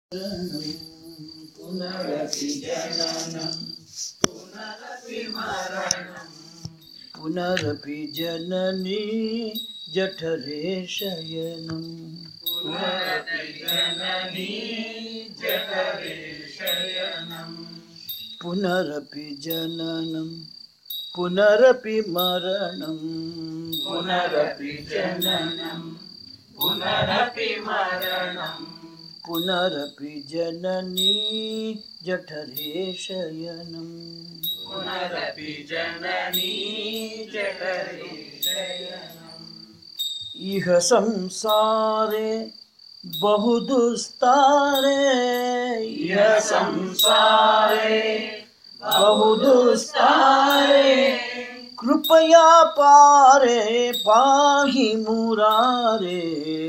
पुनरपि जननं पुनरपि मरणं पुनरपि जननी जठरे शयनम् पुनरपि जननी जठरे शयनम् पुनरपि जननं पुनरपि मरणं पुनरपि जननं पुनरपि मरणम् पुनरपि जननी जठरे शयनम् पुनरपि जननी जठरे शयनम् इह संसारे बहुदुस्तारे इह संसारे बहुदुस्तारे कृपया पारे पाहि मुरारे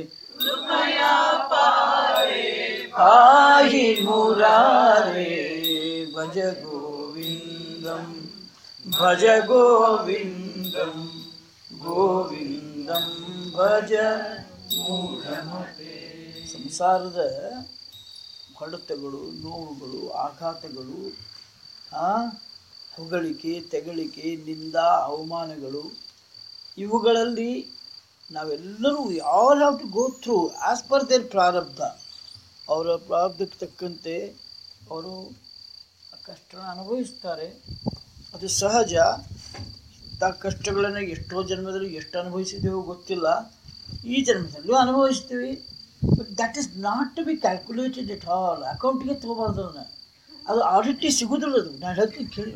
पाहि मुरारे भज गोविन्दं भज गोविन्दं ಗೋವಿಂದಂ ಭಜ ಮೂಢಮತೆ ಸಂಸಾರದ ಹೊಡೆತಗಳು ನೋವುಗಳು ಆಘಾತಗಳು ಆ, ಹೊಗಳಿಕೆ ತೆಗಳಿಕೆ ನಿಂದ ಅವಮಾನಗಳು ಇವುಗಳಲ್ಲಿ ನಾವೆಲ್ಲರೂ all have to go through as per their ಪ್ರಾರಬ್ಧ ಅವರ ಪ್ರಾರಬ್ಧಕ್ಕೆ ತಕ್ಕಂತೆ ಅವರು ಆ ಕಷ್ಟನ ಅನುಭವಿಸ್ತಾರೆ ಅದು ಸಹಜ ಆ ಕಷ್ಟಗಳನ್ನು ಎಷ್ಟೋ ಜನ್ಮದಲ್ಲಿ ಎಷ್ಟು ಅನುಭವಿಸಿದ್ದೇವೋ ಗೊತ್ತಿಲ್ಲ ಈ ಜನ್ಮದಲ್ಲೂ ಅನುಭವಿಸ್ತೀವಿ but that is not to be calculated at all ಅಕೌಂಟಿಗೆ ತೊಗೋಬಾರ್ದು ಅದನ್ನು ಅದು ಆಡಿಟಿ ಸಿಗೋದಿಲ್ಲ ಅದು ನಾನು ಹೇಳ್ತೀನಿ ಕೇಳಿ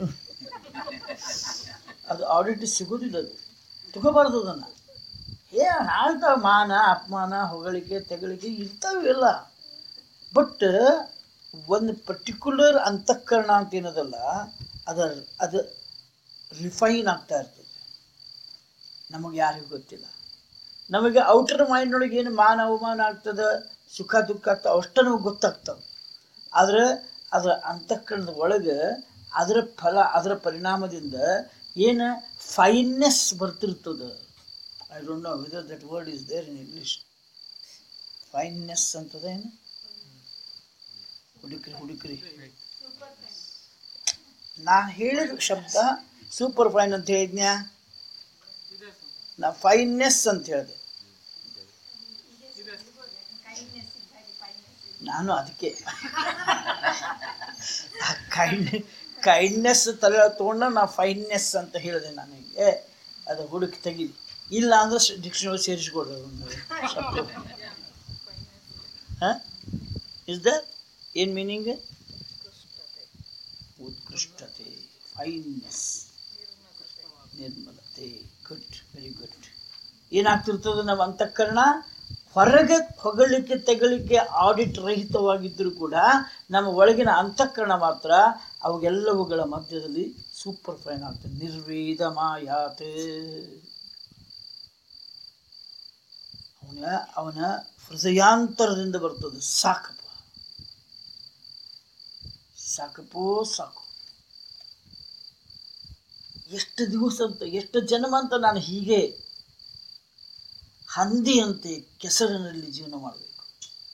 ಅದು ಆಡಿಟಿ ಸಿಗೋದಿಲ್ಲ ಅದು ತಗೋಬಾರ್ದು ಅದನ್ನು ಏ ಆಳ್ತಾವ ಮಾನ ಅಪಮಾನ ಹೊಗಳಿಕೆ ತೆಗಳಿಕೆ ಇರ್ತಾವೆ ಎಲ್ಲ ಬಟ್ ಒಂದು ಪರ್ಟಿಕ್ಯುಲರ್ ಅಂತಃಕರಣ ಅಂತ ಏನದಲ್ಲ ಅದರ ಅದು ರಿಫೈನ್ ಆಗ್ತಾ ಇರ್ತದೆ ನಮಗೆ ಯಾರಿಗೂ ಗೊತ್ತಿಲ್ಲ ನಮಗೆ ಔಟರ್ ಮೈಂಡ್ನೊಳಗೆ ಏನು ಮಾನ ಅವಮಾನ ಆಗ್ತದೆ ಸುಖ ದುಃಖ ಆಗ್ತದೆ ಅಷ್ಟು ನಮಗೆ ಗೊತ್ತಾಗ್ತವೆ ಆದರೆ ಅದರ ಅಂತಃಕರಣದ ಒಳಗೆ ಅದರ ಫಲ ಅದರ ಪರಿಣಾಮದಿಂದ ಏನು ಫೈನ್ನೆಸ್ ಬರ್ತಿರ್ತದೆ I don't know whether that word is there in English fineness ಅಂತದ ಏನು ಹುಡುಕ್ರಿ ಹುಡುಕ್ರಿ ನಾ ಹೇಳಿದ ಶಬ್ದ ಸೂಪರ್ ಫೈನ್ ಅಂತ ಹೇಳಿದ್ನ್ಯಾ ನಾ ಫೈನ್ನೆಸ್ ಅಂತ ಹೇಳಿದೆ ನಾನು ಅದಕ್ಕೆ ಕೈಂಡ್ ಕೈಂಡ್ನೆಸ್ ತಲೆ ತೊಗೊಂಡ ನಾ ಫೈನ್ನೆಸ್ ಅಂತ ಹೇಳಿದೆ ನನಗೆ ಅದು ಹುಡುಕಿ ತೆಗೀರಿ ಇಲ್ಲ ಅಂದ್ರೆ ಡಿಕ್ಷನರಿ ಸೇರಿಸ್ಕೊಡ್ರಿ ಒಂದು ಶಬ್ದ ಹಾಂ ಇಸ್ ದ ಏನು ಮೀನಿಂಗ್ ಉತ್ಕೃಷ್ಟತೆ ಫೈನ್ನೆಸ್ ನಿರ್ಮಲತೆ ಗುಡ್ ವೆರಿ ಗುಡ್ ಏನಾಗ್ತಿರ್ತದೆ ನಮ್ಮ ಅಂತಃಕರಣ ಹೊರಗೆ ಹೊಗಳಿಕೆ ತೆಗಳಿಕೆ ಆಡಿಟ್ ರಹಿತವಾಗಿದ್ದರೂ ಕೂಡ ನಮ್ಮ ಒಳಗಿನ ಅಂತಃಕರಣ ಮಾತ್ರ ಅವುಗೆಲ್ಲವುಗಳ ಮಧ್ಯದಲ್ಲಿ ಸೂಪರ್ ಫೈನ್ ಆಗ್ತದೆ ನಿರ್ವೇದ ಮಾಯಾತ್ ಅವನ ಅವನ ಹೃದಯಾಂತರದಿಂದ ಬರ್ತದೆ ಸಾಕಪ್ಪ ಸಾಕಪ್ಪೋ ಸಾಕು ಎಷ್ಟು ದಿವಸ ಅಂತ ಎಷ್ಟು ಜನ್ಮ ಅಂತ ನಾನು ಹೀಗೆ ಹಂದಿಯಂತೆ ಕೆಸರಿನಲ್ಲಿ ಜೀವನ ಮಾಡಬೇಕು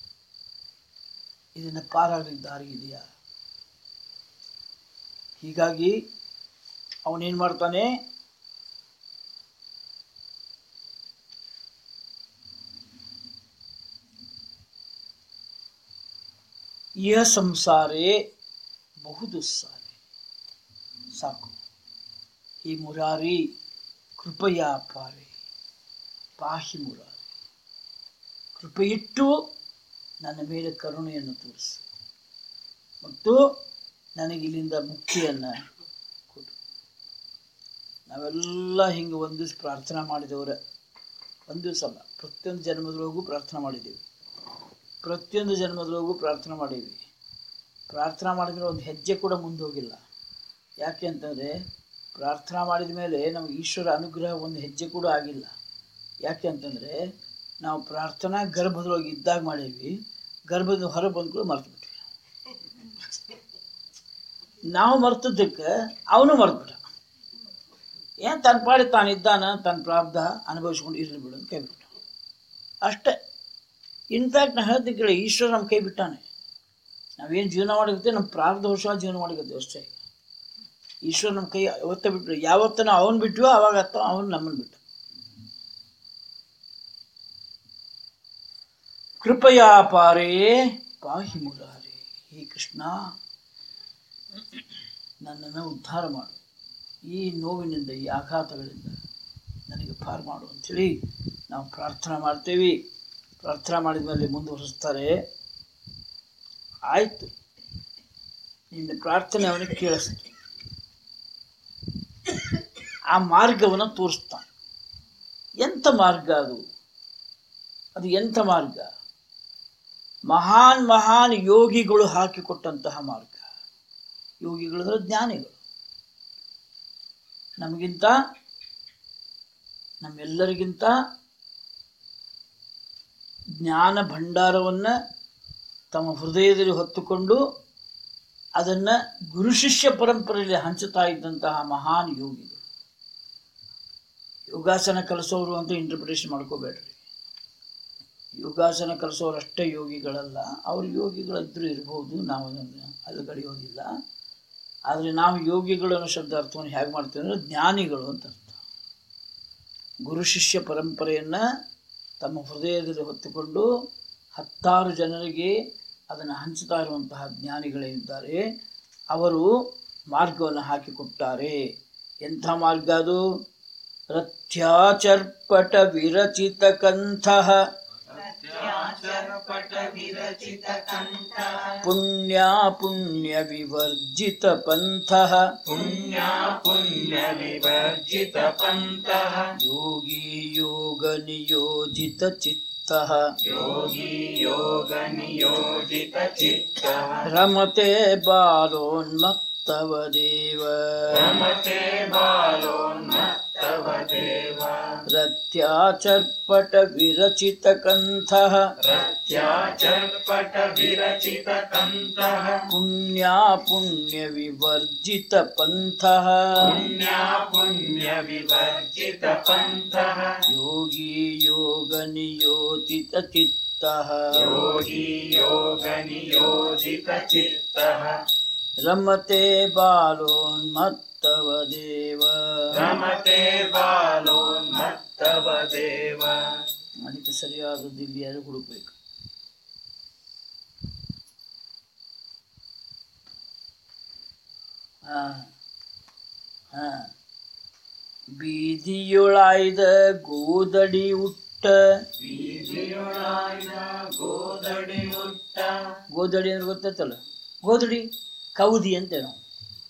ಇದನ್ನು ಪಾರಾಗಲಿಕ್ಕೆ ದಾರಿ ಇದೆಯಾ ಹೀಗಾಗಿ ಅವನೇನು ಮಾಡ್ತಾನೆ ಇಹ ಸಂಸಾರೇ ಬಹುದುಸ್ಸಾರೆ ಸಾಕು ಈ ಮುರಾರಿ ಕೃಪೆಯ ಪಾರೆ ಪಾಹಿ ಮುರಾರಿ ಕೃಪೆಯಿಟ್ಟು ನನ್ನ ಮೇಲೆ ಕರುಣೆಯನ್ನು ತೋರಿಸು ಮತ್ತು ನನಗೆ ಇಲ್ಲಿಂದ ಮುಕ್ತಿಯನ್ನು ಕೊಡು ನಾವೆಲ್ಲ ಹಿಂಗೆ ಒಂದು ದಿವಸ ಪ್ರಾರ್ಥನಾ ಮಾಡಿದವರ ಒಂದು ದಿವಸ ಅಲ್ಲ ಪ್ರತಿಯೊಂದು ಜನ್ಮದೊಳಗೂ ಪ್ರಾರ್ಥನೆ ಮಾಡಿದ್ದೀವಿ ಪ್ರತಿಯೊಂದು ಜನ್ಮದೊಳಗೂ ಪ್ರಾರ್ಥನೆ ಮಾಡೀವಿ ಪ್ರಾರ್ಥನಾ ಮಾಡಿದ್ರೆ ಒಂದು ಹೆಜ್ಜೆ ಕೂಡ ಮುಂದೆ ಹೋಗಿಲ್ಲ ಯಾಕೆ ಅಂತಂದರೆ ಪ್ರಾರ್ಥನಾ ಮಾಡಿದ ಮೇಲೆ ನಮಗೆ ಈಶ್ವರ ಅನುಗ್ರಹ ಒಂದು ಹೆಜ್ಜೆ ಕೂಡ ಆಗಿಲ್ಲ ಯಾಕೆ ಅಂತಂದರೆ ನಾವು ಪ್ರಾರ್ಥನಾ ಗರ್ಭದೊಳಗೆ ಇದ್ದಾಗ ಮಾಡೀವಿ ಗರ್ಭದ ಹೊರ ಬಂದ್ಕೊಂಡು ಮರ್ತು ಬಿಟ್ವಿ ನಾವು ಮರ್ತದ್ದಕ್ಕೆ ಅವನು ಮರ್ತ್ಬಿಟ್ಟ ಏನು ತನ್ನ ಪಾಡಿ ತಾನಿದ್ದಾನ ತನ್ನ ಪ್ರಾಬ್ಧ ಅನುಭವಿಸ್ಕೊಂಡು ಇರಲಿ ಬಿಡು ಅಂತ ಕೈ ಬಿಟ್ಟ ಅಷ್ಟೇ ಇನ್ಫ್ಯಾಕ್ಟ್ ನಾ ಹೇಳ್ತೀನಿ ಕೇಳಿ ಈಶ್ವರ ನಮ್ಮ ಕೈ ಬಿಟ್ಟಾನೆ ನಾವೇನು ಜೀವನ ಮಾಡಿರ್ತೀವಿ ನಮ್ಮ ಪ್ರಾರಬ್ಧವಶ ಜೀವನ ಮಾಡಿರ್ತೀವಿ ಅಷ್ಟೇ ಈಶ್ವರ ನಮ್ಮ ಕೈ ಯಾವತ್ತ ಬಿಟ್ರು ಯಾವತ್ತ ನಾವು ಅವನ್ ಬಿಟ್ವೋ ಅವಾಗ ಅತ್ತ ಅವನು ನಮ್ಮನ್ನು ಬಿಟ್ಟ ಕೃಪಯಾ ಪಾರೇ ಪಾಹಿ ಮುರಾರೇ ಹೇ ಕೃಷ್ಣ ನನ್ನನ್ನು ಉದ್ಧಾರ ಮಾಡು ಈ ನೋವಿನಿಂದ ಈ ಆಘಾತಗಳಿಂದ ನನಗೆ ಪಾರು ಮಾಡು ಅಂಥೇಳಿ ನಾವು ಪ್ರಾರ್ಥನೆ ಮಾಡ್ತೇವೆ ಪ್ರಾರ್ಥನೆ ಮಾಡಿದ ಮೇಲೆ ಮುಂದುವರಿಸ್ತಾರೆ ಆಯಿತು ನಿನ್ನ ಪ್ರಾರ್ಥನೆ ಅವನಿಗೆ ಕೇಳಿಸ್ತು ಆ ಮಾರ್ಗವನ್ನು ತೋರಿಸ್ತಾನೆ ಎಂಥ ಮಾರ್ಗ ಅದು ಅದು ಎಂಥ ಮಾರ್ಗ ಮಹಾನ್ ಮಹಾನ್ ಯೋಗಿಗಳು ಹಾಕಿಕೊಟ್ಟಂತಹ ಮಾರ್ಗ ಯೋಗಿಗಳು ಅಂದ್ರೆ ಜ್ಞಾನಿಗಳು ನಮಗಿಂತ ನಮ್ಮೆಲ್ಲರಿಗಿಂತ ಜ್ಞಾನ ಭಂಡಾರವನ್ನು ತಮ್ಮ ಹೃದಯದಲ್ಲಿ ಹೊತ್ತುಕೊಂಡು ಅದನ್ನು ಗುರು ಶಿಷ್ಯ ಪರಂಪರೆಯಲ್ಲಿ ಹಂಚುತ್ತಾ ಇದ್ದಂತಹ ಮಹಾನ್ ಯೋಗಿಗಳು ಯೋಗಾಸನ ಕಲಿಸೋರು ಅಂತ ಇಂಟರ್ಪ್ರಿಟೇಷನ್ ಮಾಡ್ಕೋಬೇಡ್ರಿ ಯೋಗಾಸನ ಕಲಿಸೋರು ಅಷ್ಟೇ ಯೋಗಿಗಳಲ್ಲ ಅವ್ರು ಯೋಗಿಗಳಿದ್ರೂ ಇರ್ಬೋದು ನಾವು ಅದನ್ನು ಅಲ್ಲಗಳೆಯೋದಿಲ್ಲ ಆದರೆ ನಾವು ಯೋಗಿಗಳು ಅನ್ನೋ ಶಬ್ದ ಅರ್ಥವನ್ನು ಹೇಗೆ ಮಾಡ್ತೀವಿ ಅಂದರೆ ಜ್ಞಾನಿಗಳು ಅಂತ ಅರ್ಥ ಗುರು ಶಿಷ್ಯ ಪರಂಪರೆಯನ್ನು ತಮ್ಮ ಹೃದಯದಲ್ಲಿ ಹೊತ್ತುಕೊಂಡು ಹತ್ತಾರು ಜನರಿಗೆ ಅದನ್ನು ಹಂಚುತ್ತಾ ಇರುವಂತಹ ಜ್ಞಾನಿಗಳೇನಿದ್ದಾರೆ ಅವರು ಮಾರ್ಗವನ್ನು ಹಾಕಿಕೊಟ್ಟಾರೆ ಎಂಥ ಮಾರ್ಗ ಅದು ರಥ್ಯಾಚರ್ಪಟ ವಿರಚಿತ ಕಂಠಃ ಪುಣ್ಯ ಪುಣ್ಯ ವಿವರ್ಜಿತ ಪಂಥಃ पुण्या पुण्यविवर्जितपन्तः ಯೋಗಿ ಯೋಗ ನಿಯೋಜಿತ ಚಿತ್ತಃ योगी योगनियोजितचित्तः ರಮತೆ ಬಾಲೋನ್ಮತ್ತವದೇವ रमते बालोन्मत्तव देव ರಥ್ಯಾಚರ್ಪಟ ವಿರಚಿತ ಕಂಠಃ रत्याचर्पटविरचितकन्तः ಪುಣ್ಯ ಪುಣ್ಯ ವಿವರ್ಜಿತ ಪಂಥಃ पुण्या पुण्यविवर्जितपन्तः ಯೋಗಿ ಯೋಗ ನಿಯೋಜಿತ ಚಿತ್ತಃ योगी योगनियोजितचित्तः ರಮತೆ ಬಾಲೋನ್ಮತ್ತವ ದೇವ रमते बालोन्मत्तव देव ಅದಕ್ಕೆ ಸರಿಯಾದ ದಿವ್ಯಾರು ಹುಡುಕ್ಬೇಕು ಹಾ ಹಾ ಬೀದಿಯೊಳಾಯ್ದ ಗೋದಡಿ ಉಟ್ಟ ಬೀದಿಯೊಳಾಯ್ದ ಗೋದಡಿ ಉಟ್ಟ ಗೋದಡಿ ಅಂದ್ರೆ ಗೊತ್ತೈತಲ್ಲ ಗೋದಡಿ ಕೌದಿ ಅಂತೇವೆ ನಾವು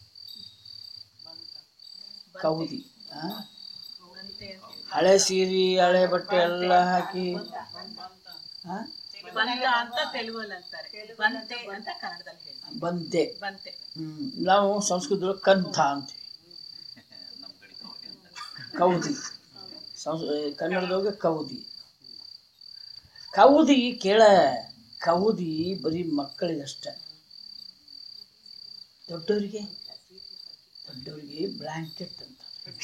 ಕೌದಿ ಹಾ? ಹಳೆ ಸೀರೆ ಹಳೆ ಬಟ್ಟೆ ಎಲ್ಲ ಹಾಕಿ ಹಾ? ಬಂತ ಅಂತ ತೆಲುಗಲ್ಲಿ ಅಂತಾರೆ ಬಂತೆ ಅಂತ ಕನ್ನಡದಲ್ಲಿ ಹೇಳಿ ಬಂತೆ ಬಂತೆ ಹ್ಮ್. ನಾವು ಸಂಸ್ಕೃತದಲ್ಲಿ ಕಂಥ ಅಂತೀವಿ ಕೌದಿ ಸಂಸ್ ಕನ್ನಡದೊಳಗೆ ಕೌದಿ ಕೌದಿ ಕೇಳ ಕೌದಿ ಬರೀ ಮಕ್ಕಳಿಗಷ್ಟೆ ದೊಡ್ಡವರಿಗೆ ದೊಡ್ಡವರಿಗೆ ಬ್ಲ್ಯಾಂಕೆಟ್ ಅಂತ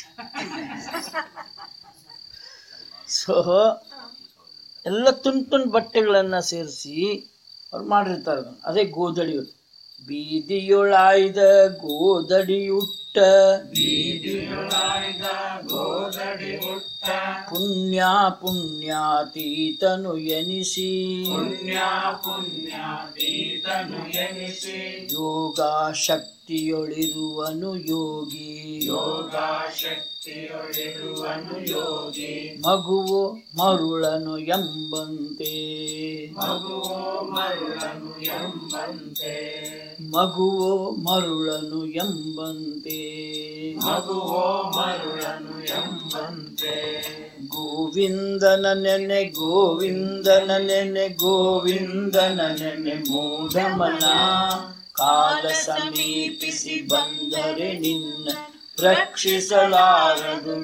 ಸೊ ಎಲ್ಲ ತುಂಡು ತುಂಡು ಬಟ್ಟೆಗಳನ್ನು ಸೇರಿಸಿ ಅವ್ರು ಮಾಡಿರ್ತಾರೆ ಅದನ್ನ. ಅದೇ ಗೋದಡಿ ಬೀದಿಯೊಳಾಯ್ದ ಗೋದಡಿಯುಟ್ಟ ಬೀದಿಯೊಳಾಯ್ದ ಗೋದಡಿ ಉಟ್ಟ ಪುಣ್ಯ ಪುಣ್ಯಾತೀತನು ಎನಿಸಿ ಪುಣ್ಯ ಪುಣ್ಯಾತೀತನು ಎನಿಸಿ ಯೋಗ ಶಕ್ತಿಯೊಳಿರುವನು ಯೋಗಿ ಯೋಗ ಶಕ್ತಿಯೊಳಿರುವನು ಯೋಗಿ ಮಗುವು ಮರುಳನು ಎಂಬಂತೆ ಮಗುವೋ ಮರುಳನು ಎಂಬಂತೆ ಮಗುವು ಮರುಳನು ಎಂಬಂತೆ ಮಗುವೋ ಮರುಳನು ಎಂಬಂತೆ ಗೋವಿಂದನ ನೆನೆ ಗೋವಿಂದನ ನೆನೆ ಗೋವಿಂದನ ನೆನೆ ಮೂಢಮನ ಕಾಲ ಸಮೀಪಿಸಿ ಬಂದರೆ ನಿನ್ನ ರಕ್ಷಿಸಲಾರದು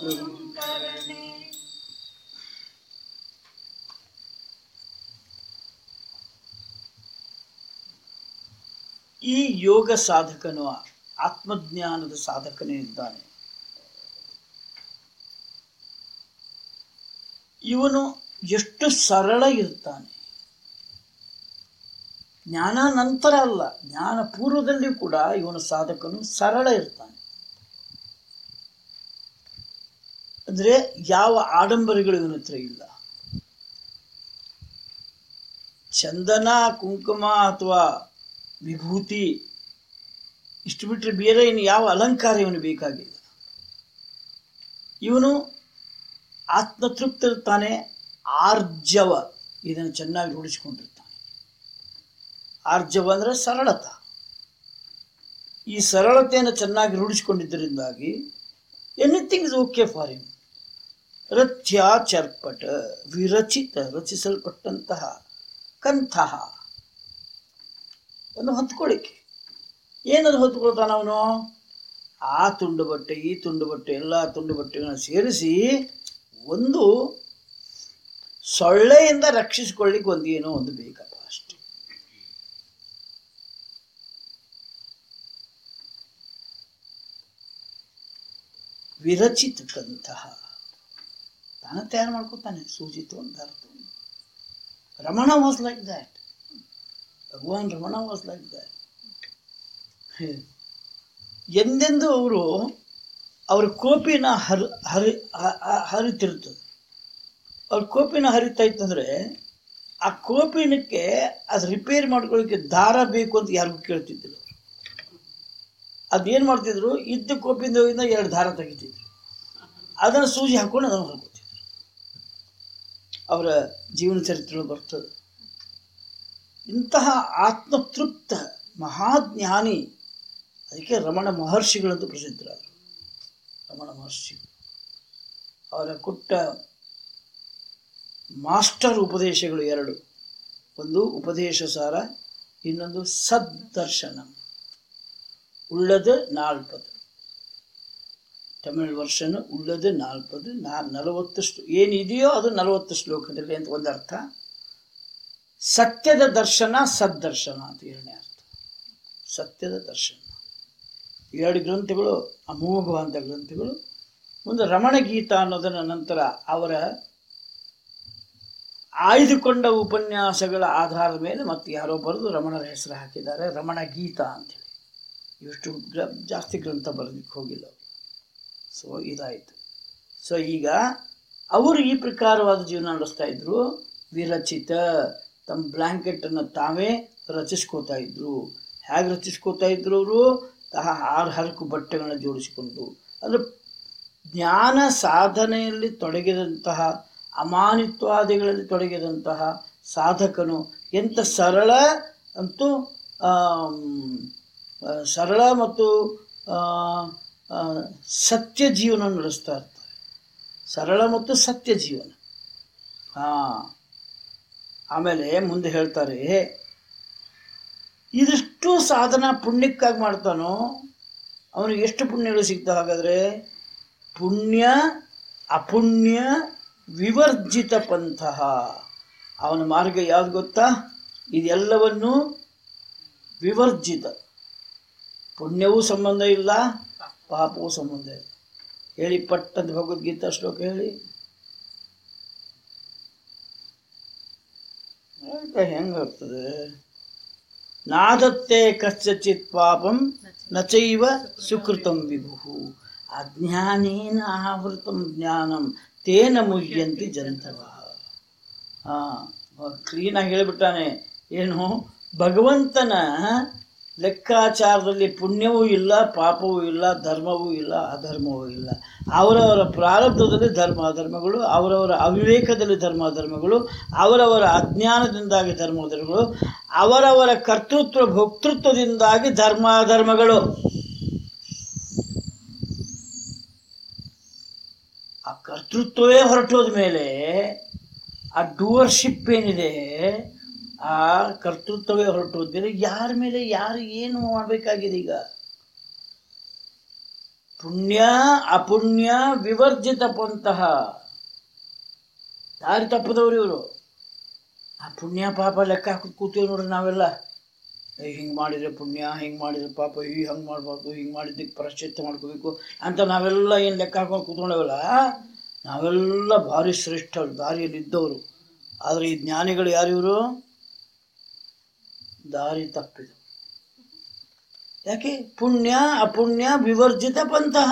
ಈ ಯೋಗ ಸಾಧಕನು ಆತ್ಮಜ್ಞಾನದ ಸಾಧಕನೇ ಇದ್ದಾನೆ ಇವನು ಎಷ್ಟು ಸರಳ ಇರ್ತಾನೆ ಜ್ಞಾನ ನಂತರ ಅಲ್ಲ ಜ್ಞಾನ ಪೂರ್ವದಲ್ಲಿ ಕೂಡ ಇವನು ಸಾಧಕನು ಸರಳ ಇರ್ತಾನೆ ಅಂದರೆ ಯಾವ ಆಡಂಬರಗಳು ಇವನ ಹತ್ರ ಇಲ್ಲ ಚಂದನ ಕುಂಕುಮ ಅಥವಾ ವಿಭೂತಿ ಇಷ್ಟು ಬಿಟ್ಟರೆ ಬೇರೆ ಇನ್ನು ಯಾವ ಅಲಂಕಾರ ಇವನು ಬೇಕಾಗಿಲ್ಲ ಇವನು ಆತ್ಮತೃಪ್ತಿರ್ತಾನೆ ಆರ್ಜವ ಇದನ್ನು ಚೆನ್ನಾಗಿ ರೂಢಿಸ್ಕೊಂಡಿರ್ತಾನೆ ಆರ್ಜವ ಅಂದರೆ ಸರಳತ ಈ ಸರಳತೆಯನ್ನು ಚೆನ್ನಾಗಿ ರೂಢಿಸ್ಕೊಂಡಿದ್ದರಿಂದಾಗಿ anything is okay for him ರಥ್ಯ ಚರ್ಪಟ ವಿರಚಿತ ರಚಿಸಲ್ಪಟ್ಟಂತಹ ಕಂತಹ ಒಂದು ಹೊತ್ಕೊಳ್ಳಿಕ್ಕೆ ಏನದು ಹೊತ್ಕೊಳ್ತಾನ ಅವನು ಆ ತುಂಡು ಬಟ್ಟೆ ಈ ತುಂಡು ಬಟ್ಟೆ ಎಲ್ಲ ತುಂಡು ಬಟ್ಟೆಗಳನ್ನ ಸೇರಿಸಿ ಒಂದು ಸೊಳ್ಳೆಯಿಂದ ರಕ್ಷಿಸಿಕೊಳ್ಳಿಕ್ಕೆ ಒಂದು ಏನೋ ಒಂದು ಬೇಕಪ್ಪ ಅಷ್ಟೆ ವಿರಚಿತಕ್ಕಂತಹ ತಾನ ತಯಾರು ಮಾಡ್ಕೊತಾನೆ ಸೂಜಿ ತಗೊಂಡು ದಾರ ತಗೊಂಡು Ramana was like that Bhagavan Ramana was like that ಎಂದೆಂದು ಅವರು ಅವ್ರ ಕೋಪಿನ ಹರಿ ಹರಿ ಹ- ಹ- ಹರಿತಿರ್ತದೆ ಅವ್ರ ಕೋಪಿನ ಹರಿತಾ ಇತ್ತಂದ್ರೆ ಆ ಕೋಪಿನಕ್ಕೆ ಅದು ರಿಪೇರಿ ಮಾಡ್ಕೊಳ್ಳಿಕ್ಕೆ ದಾರ ಬೇಕು ಅಂತ ಯಾರಿಗೂ ಕೇಳ್ತಿದ್ದಿಲ್ಲ ಅವ್ರು ಅದೇನು ಮಾಡ್ತಿದ್ರು ಇದ್ದ ಕೋಪಿಂದ ಹೋಗಿಂದ ಎರಡು ದಾರ ತೆಗಿತಿದ್ರು ಅದನ್ನು ಸೂಜಿ ಹಾಕೊಂಡು ಅದನ್ನು ಹೊರ್ಕೋತಿದ್ರು ಅವರ ಜೀವನ ಚರಿತ್ರೆ ಬರ್ತದೆ ಇಂತಹ ಆತ್ಮತೃಪ್ತ ಮಹಾಜ್ಞಾನಿ ಅದಕ್ಕೆ ರಮಣ ಮಹರ್ಷಿಗಳಂತೂ ಪ್ರಸಿದ್ಧರಾದರು ರಮಣ ಮಹರ್ಷಿ ಅವರ ಕೊಟ್ಟ ಮಾಸ್ಟರ್ ಉಪದೇಶಗಳು ಎರಡು ಒಂದು ಉಪದೇಶ ಸಾರ ಇನ್ನೊಂದು ಸದ್ದರ್ಶನ ಉಳ್ಳದು ನಾಲ್ಪದು ತಮಿಳ್ ವರ್ಷನು ಉಳ್ಳದು ನಾಲ್ಪದು ನಾ ನಲವತ್ತು ಶ್ಲೋ ಏನಿದೆಯೋ ಅದು ನಲವತ್ತು ಶ್ಲೋಕದಲ್ಲಿ ಅಂತ ಒಂದು ಅರ್ಥ ಸತ್ಯದ ದರ್ಶನ ಸದ್ದರ್ಶನ ಅಂತ ಎರಡನೇ ಅರ್ಥ ಸತ್ಯದ ದರ್ಶನ ಎರಡು ಗ್ರಂಥಗಳು ಅಮೋಘವಾದ ಗ್ರಂಥಗಳು ಒಂದು ರಮಣ ಗೀತ ಅನ್ನೋದರ ನಂತರ ಅವರ ಆಯ್ದುಕೊಂಡ ಉಪನ್ಯಾಸಗಳ ಆಧಾರದ ಮೇಲೆ ಮತ್ತೆ ಯಾರೋ ಬರೆದು ರಮಣರ ಹೆಸರು ಹಾಕಿದ್ದಾರೆ ರಮಣ ಗೀತ ಅಂತೇಳಿ ಇಷ್ಟು ಗ್ರ ಜಾಸ್ತಿ ಗ್ರಂಥ ಬರೋದಕ್ಕೆ ಹೋಗಿಲ್ಲ ಅವರು ಸೊ ಇದಾಯಿತು ಸೊ ಈಗ ಅವರು ಈ ಪ್ರಕಾರವಾದ ಜೀವನ ನಡೆಸ್ತಾ ಇದ್ರು ವಿರಚಿತ ತಮ್ಮ ಬ್ಲ್ಯಾಂಕೆಟನ್ನು ತಾವೇ ರಚಿಸ್ಕೋತಾ ಇದ್ರು ಹೇಗೆ ರಚಿಸ್ಕೋತಾ ಇದ್ರು ಅವರು ತಹ ಆರು ಹರಕು ಬಟ್ಟೆಗಳನ್ನ ಜೋಡಿಸಿಕೊಂಡು ಅಂದರೆ ಜ್ಞಾನ ಸಾಧನೆಯಲ್ಲಿ ತೊಡಗಿದಂತಹ ಅಮಾನಿತ್ವಾದಿಗಳಲ್ಲಿ ತೊಡಗಿದಂತಹ ಸಾಧಕನು ಎಂಥ ಸರಳ ಅಂತೂ ಆಮ್, ಆ, ಸರಳ ಮತ್ತು ಆ, ಆ, ಸತ್ಯ ಜೀವನ ನಡೆಸ್ತಾ ಇರ್ತಾರೆ ಸರಳ ಮತ್ತು ಸತ್ಯ ಜೀವನ ಹಾಂ ಆಮೇಲೆ ಮುಂದೆ ಹೇಳ್ತಾರೆ ಇದಿಷ್ಟು ಸಾಧನ ಪುಣ್ಯಕ್ಕಾಗಿ ಮಾಡ್ತಾನೋ ಅವನಿಗೆ ಎಷ್ಟು ಪುಣ್ಯಗಳು ಸಿಗ್ತಾವೆ ಹಾಗಾದರೆ ಪುಣ್ಯ ಅಪುಣ್ಯ ವಿವರ್ಜಿತ ಪಂಥಃ ಅವನ ಮಾರ್ಗ ಯಾವ್ದು ಗೊತ್ತಾ ಇದೆಲ್ಲವನ್ನು ವಿವರ್ಜಿತ ಪುಣ್ಯವೂ ಸಂಬಂಧ ಇಲ್ಲ ಪಾಪವೂ ಸಂಬಂಧ ಇಲ್ಲ ಹೇಳಿ ಪಟ್ಟದ ಭಗವದ್ಗೀತಾ ಶ್ಲೋಕ ಹೇಳಿ ಹೆಂಗಾಗ್ತದೆ ನಾದತ್ತೆ ಕಸ್ಯಚಿತ್ ಪಾಪಂ ನಚೈವ ಸುಕೃತಂ ವಿಭು ಅಜ್ಞಾನೇನ ಆವೃತಂ ಜ್ಞಾನಂ ತೇನ ಮುಹ್ಯಂತಿ ಜಂತವ ಹಾಂ ಕ್ಲೀನಾಗಿ ಹೇಳಿಬಿಟ್ಟಾನೆ ಏನು ಭಗವಂತನ ಲೆಕ್ಕಾಚಾರದಲ್ಲಿ ಪುಣ್ಯವೂ ಇಲ್ಲ ಪಾಪವೂ ಇಲ್ಲ ಧರ್ಮವೂ ಇಲ್ಲ ಅಧರ್ಮವೂ ಇಲ್ಲ ಅವರವರ ಪ್ರಾರಬ್ಧದಲ್ಲಿ ಧರ್ಮ ಅಧರ್ಮಗಳು ಅವರವರ ಅವಿವೇಕದಲ್ಲಿ ಧರ್ಮ ಅಧರ್ಮಗಳು ಅವರವರ ಅಜ್ಞಾನದಿಂದಾಗಿ ಧರ್ಮ ಅಧರ್ಮಗಳು ಅವರವರ ಕರ್ತೃತ್ವ ಭೋಕ್ತೃತ್ವದಿಂದಾಗಿ ಧರ್ಮ ಅಧರ್ಮಗಳು ಆ ಕರ್ತೃತ್ವವೇ ಹೊರಟೋದ ಮೇಲೆ ಆ ಡೂವರ್ಶಿಪ್ ಏನಿದೆ ಆ ಕರ್ತೃತ್ವವೇ ಹೊರಟೋದ ಮೇಲೆ ಯಾರ ಮೇಲೆ ಯಾರು ಏನು ಮಾಡಬೇಕಾಗಿದೆ ಈಗ ಪುಣ್ಯ ಅಪುಣ್ಯ ವಿವರ್ಜಿತ ಪಂತಹ ದಾರಿ ತಪ್ಪದವ್ರು ಇವರು ಆ ಪುಣ್ಯ ಪಾಪ ಲೆಕ್ಕ ಹಾಕಿ ಕೂತೀವಿ ನೋಡ್ರಿ ನಾವೆಲ್ಲ ಏ ಹಿಂಗೆ ಮಾಡಿದರೆ ಪುಣ್ಯ ಹಿಂಗೆ ಮಾಡಿದರೆ ಪಾಪ ಈ ಹಂಗೆ ಮಾಡಬಾರ್ದು ಹಿಂಗೆ ಮಾಡಿದ್ದಕ್ಕೆ ಪ್ರಾಶ್ಚಿತ್ಯ ಮಾಡ್ಕೋಬೇಕು ಅಂತ ನಾವೆಲ್ಲ ಏನು ಲೆಕ್ಕ ಹಾಕೊಂಡು ಕೂತ್ಕೊಂಡವಲ್ಲ ನಾವೆಲ್ಲ ಭಾರಿ ಶ್ರೇಷ್ಠರು ದಾರಿಯಲ್ಲಿ ಇದ್ದವರು ಆದರೆ ಈ ಜ್ಞಾನಿಗಳು ಯಾರು ಇವರು ದಾರಿ ತಪ್ಪಿದ ಯಾಕೆ ಪುಣ್ಯ ಅಪುಣ್ಯ ವಿವರ್ಜಿತ ಪಂತಹ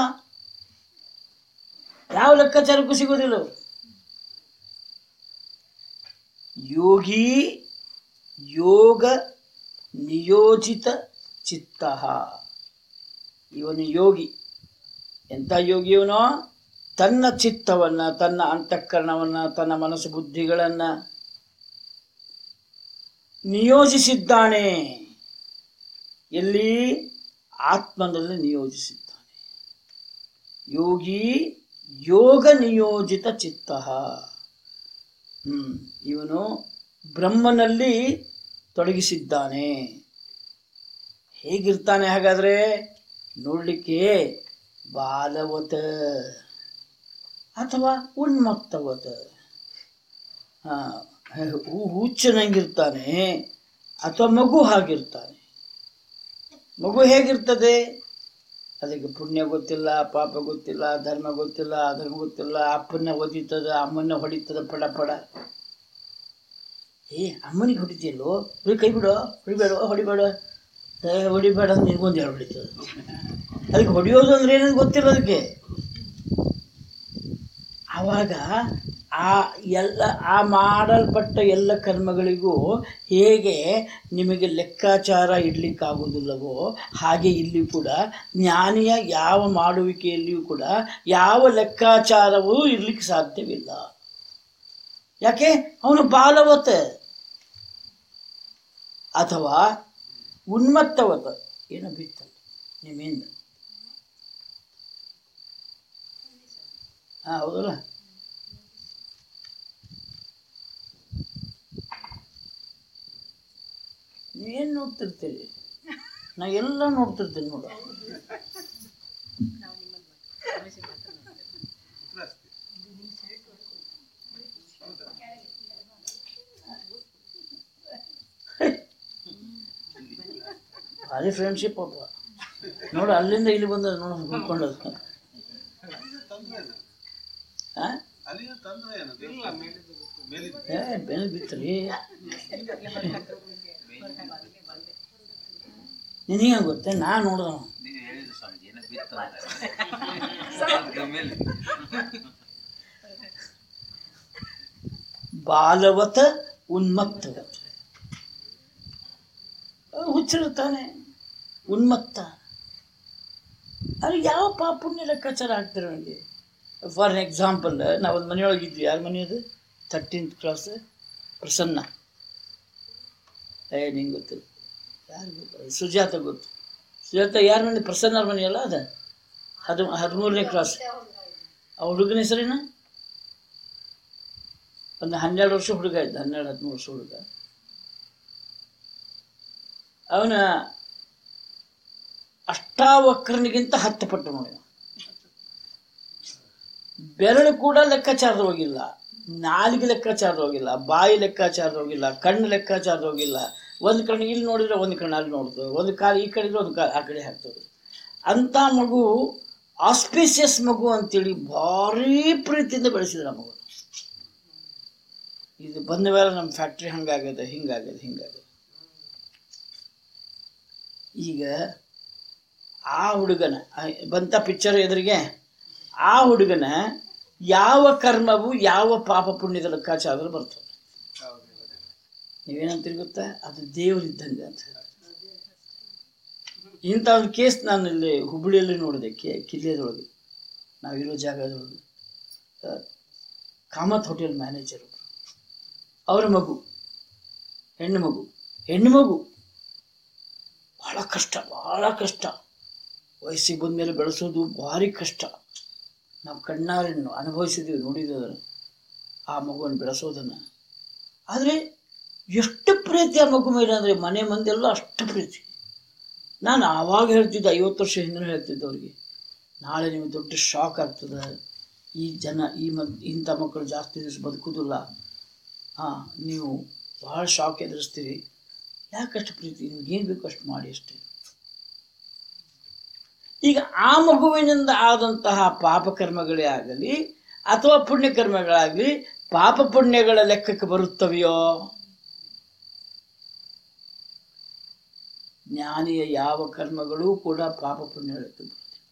ಯಾವ ಲೆಕ್ಕಾಚಾರಕ್ಕೂ ಸಿಗೋದಿಲ್ಲ ಅವ್ರು. ಯೋಗಿ ಯೋಗ ನಿಯೋಜಿತ ಚಿತ್ತ ಇವನು ಯೋಗಿ ಎಂಥ ಯೋಗಿ ಇವನು ತನ್ನ ಚಿತ್ತವನ್ನ ತನ್ನ ಅಂತಃಕರಣವನ್ನ ತನ್ನ ಮನಸ್ಸು ಬುದ್ಧಿಗಳನ್ನ ನಿಯೋಜಿಸಿದ್ದಾನೆ ಎಲ್ಲಿ ಆತ್ಮನಲ್ಲಿ ನಿಯೋಜಿಸಿದ್ದಾನೆ ಯೋಗಿ ಯೋಗ ನಿಯೋಜಿತ ಚಿತ್ತ ಹ್ಮ್ ಇವನು ಬ್ರಹ್ಮನಲ್ಲಿ ತೊಡಗಿಸಿದ್ದಾನೆ ಹೇಗಿರ್ತಾನೆ ಹಾಗಾದ್ರೆ ನೋಡ್ಲಿಕ್ಕೆ ಬಾಲವತ ಅಥವಾ ಉನ್ಮತ್ತವತ ಹಾ, ಹು- ಹುಚ್ಚನಂಗಿರ್ತಾನೆ ಅಥವಾ ಮಗು ಹಾಗಿರ್ತಾನೆ ಮಗು ಹೇಗಿರ್ತದೆ ಅದಕ್ಕೆ ಪುಣ್ಯ ಗೊತ್ತಿಲ್ಲ ಪಾಪ ಗೊತ್ತಿಲ್ಲ ಧರ್ಮ ಗೊತ್ತಿಲ್ಲ ಅಧರ್ಮ ಗೊತ್ತಿಲ್ಲ ಅಪ್ಪನ ಒದಿತದ ಅಮ್ಮನ ಹೊಡಿತದ ಪಡ ಪಡ ಏ ಅಮ್ಮನಿಗೆ ಹೊಡಿತಿಯಲ್ಲೋ ಬರೀ ಕೈ ಬಿಡು ಹೊಡಿಬೇಡ ಹೊಡಿಬೇಡ ಏ, ಹೊಡಿಬೇಡ ಅಂತ ನಿನ್ಗೊಂದು ಹೇಳಿ ಹೊಡಿತದ ಅದಕ್ಕೆ ಹೊಡಿಯೋದು ಅಂದ್ರೆ ಏನಂತ ಗೊತ್ತಿಲ್ಲ ಅದಕ್ಕೆ ಆವಾಗ ಆ ಎಲ್ಲ ಆ ಮಾಡಲ್ಪಟ್ಟ ಎಲ್ಲ ಕರ್ಮಗಳಿಗೂ ಹೇಗೆ ನಿಮಗೆ ಲೆಕ್ಕಾಚಾರ ಇಡ್ಲಿಕ್ಕಾಗೋದಿಲ್ಲವೋ ಹಾಗೆ ಇಲ್ಲಿ ಕೂಡ ಜ್ಞಾನಿಯ ಯಾವ ಮಾಡುವಿಕೆಯಲ್ಲಿಯೂ ಕೂಡ ಯಾವ ಲೆಕ್ಕಾಚಾರವೂ ಇರ್ಲಿಕ್ಕೆ ಸಾಧ್ಯವಿಲ್ಲ ಯಾಕೆ ಅವನು ಬಾಲವತ ಅಥವಾ ಉನ್ಮತ್ತವತ ಏನೋ ಬಿತ್ತಲ್ಲ ನಿಮ್ಮಿಂದ ಹಾಂ ಹೌದಲ್ಲ ನೀವೇನು ನೋಡ್ತಿರ್ತೀರಿ ನಾ ಎಲ್ಲ ನೋಡ್ತಿರ್ತೀನಿ ನೋಡು ನಾವು ನಿಮ್ಮನ್ನು ಗಮನಿಸಿ ಮಾತನಾಡ್ತೇವೆ. ಭಾರಿ ಫ್ರೆಂಡ್ಶಿಪ್ ಅಪ್ಪ ನೋಡು ಅಲ್ಲಿಂದ ಇಲ್ಲಿ ಬಂದ ನೋಡು ಹುಡ್ಕೊಂಡದು ಹಾಂ ಏ ಬೆನ್ನು ಬಿತ್ತರಿ ನಿನಗೆ ಗೊತ್ತೇ ನಾ ನೋಡ್ದ ನೀವು ಹೇಳಿದ್ರು ಸ್ವಾಮೀಜಿ ಏನೋ ಬಿತ್ತು ಅಂತ ಮೇಲೆ ಬಾಲವತ ಉನ್ಮತ್ತವತ ಅವ್ನು ಹುಚ್ಚಿರ್ತಾನೆ ಉನ್ಮತ್ತ ಅದು ಯಾವ ಪಾಪ ಪುಣ್ಯ ಲೆಕ್ಕಾಚಾರ ಆಗ್ತಾರೆ ನನಗೆ ಫಾರ್ ಎಕ್ಸಾಂಪಲ್ ನಾವೊಂದು ಮನೆಯೊಳಗಿದ್ವಿ ಯಾರ ಮನೆ ಅದು ತರ್ಟೀನ್ತ್ ಕ್ಲಾಸ್ ಪ್ರಸನ್ನ ಏ ನಿಂಗೆ ಗೊತ್ತಿಲ್ಲ ಯಾರು ಗೊತ್ತು ಸುಜಾತ ಗೊತ್ತು ಸುಜಾತ ಯಾರ ಮನೆ ಪ್ರಸನ್ನರ ಮನೆ ಅಲ್ಲ ಅದ ಹದ್ ಹದಿಮೂರನೇ ಕ್ಲಾಸ್ ಆ ಹುಡುಗನ ಹೆಸರೇನ ಒಂದು ಹನ್ನೆರಡು ವರ್ಷ ಹುಡುಗ ಇದ್ದ ಹನ್ನೆರಡು ಹದಿಮೂರು ವರ್ಷ ಹುಡುಗ ಅವನ ಅಷ್ಟಾವಕ್ರನಿಗಿಂತ ಹತ್ತು ಪಟ್ಟು ನೋಡಿ ಬೆರಳು ಕೂಡ ಲೆಕ್ಕಾಚಾರದ ಹೋಗಿಲ್ಲ ನಾಲಿಗೆ ಲೆಕ್ಕಾಚಾರದ ಹೋಗಿಲ್ಲ ಬಾಯಿ ಲೆಕ್ಕಾಚಾರದ ಹೋಗಿಲ್ಲ ಕಣ್ಣು ಲೆಕ್ಕಾಚಾರದ ಹೋಗಿಲ್ಲ ಒಂದು ಕಣ್ಣು ಇಲ್ಲಿ ನೋಡಿದ್ರೆ ಒಂದು ಕಣ್ಣು ಅಲ್ಲಿ ನೋಡ್ತದೆ ಒಂದು ಕಾಲು ಈ ಕಡೆ ಇದ್ರೆ ಒಂದು ಕಾಲು ಆ ಕಡೆ ಹಾಕ್ತದೆ ಅಂಥ ಮಗು ಆಸ್ಪೀಸಿಯಸ್ ಮಗು ಅಂತೇಳಿ ಭಾರಿ ಪ್ರೀತಿಯಿಂದ ಬೆಳೆಸಿದ್ರು ಆ ಮಗು ಇದು ಬಂದ ಮೇಲೆ ನಮ್ಮ ಫ್ಯಾಕ್ಟ್ರಿ ಹಂಗಾಗದೆ ಹಿಂಗಾಗದೆ ಹಿಂಗಾಗದೆ ಈಗ ಆ ಹುಡುಗನ ಆ- ಬಂತ ಪಿಕ್ಚರ್ ಎದುರಿಗೆ ಆ ಹುಡುಗನ ಯಾವ ಕರ್ಮವು ಯಾವ ಪಾಪ ಪುಣ್ಯದ ಲೆಕ್ಕಾಚಾರ ಬರ್ತದೆ ನೀವೇನಂತೀರಿ ಗೊತ್ತಾ ಅದು ದೇವರಿದ್ದಂಗೆ ಅಂತ ಹೇಳ್ತಾರೆ. ಇಂಥ ಒಂದು ಕೇಸ್ ನಾನು ಇಲ್ಲಿ ಹುಬ್ಬಳ್ಳಿಯಲ್ಲಿ ನೋಡಿದೆ ಕೆ ಕಿಲ್ಲೆದೊಳಗೆ ನಾವಿರೋ ಜಾಗದೊಳಗೆ ಆ, ಕಾಮತ್ ಹೋಟೆಲ್ ಮ್ಯಾನೇಜರು ಅವರ ಮಗು ಹೆಣ್ಣು ಮಗು ಹೆಣ್ಣು ಮಗು ಬಹಳ ಕಷ್ಟ ಬಹಳ ಕಷ್ಟ ವಯಸ್ಸಿಗೆ ಬಂದಮೇಲೆ ಬೆಳೆಸೋದು ಭಾರಿ ಕಷ್ಟ ನಾವು ಕಣ್ಣಾರನ್ನು ಅನುಭವಿಸಿದ್ದೀವಿ ನೋಡಿದ್ದನ್ನು ಆ ಮಗುವನ್ನು ಬೆಳೆಸೋದನ್ನು ಆದರೆ ಎಷ್ಟು ಪ್ರೀತಿ ಆ ಮಗು ಮೇಲೆ ಅಂದರೆ ಮನೆ ಮಂದೆಲ್ಲ ಅಷ್ಟು ಪ್ರೀತಿ ನಾನು ಆವಾಗ ಹೇಳ್ತಿದ್ದೆ ಐವತ್ತು ವರ್ಷ ಹಿಂದೆ ಹೇಳ್ತಿದ್ದೆ ಅವ್ರಿಗೆ ನಾಳೆ ನಿಮಗೆ ದೊಡ್ಡ ಶಾಕ್ ಆಗ್ತದೆ ಈ ಜನ ಈ ಮದ್ ಇಂಥ ಮಕ್ಕಳು ಜಾಸ್ತಿ ದಿವಸ ಬದುಕುವುದಿಲ್ಲ ಹಾಂ ನೀವು ಭಾಳ ಶಾಕ್ ಎದುರಿಸ್ತೀರಿ ಯಾಕಷ್ಟು ಪ್ರೀತಿ ನಿಮ್ಗೆ ಏನು ಬೇಕು ಅಷ್ಟು ಮಾಡಿ ಅಷ್ಟೇ ಈಗ ಆ ಮಗುವಿನಿಂದ ಆದಂತಹ ಪಾಪಕರ್ಮಗಳೇ ಆಗಲಿ ಅಥವಾ ಪುಣ್ಯಕರ್ಮಗಳಾಗಲಿ ಪಾಪ ಪುಣ್ಯಗಳ ಲೆಕ್ಕಕ್ಕೆ ಬರುತ್ತವೆಯೋ ಜ್ಞಾನಿಯ ಯಾವ ಕರ್ಮಗಳೂ ಕೂಡ ಪಾಪ ಪುಣ್ಯ ಹೇಳುತ್ತೆ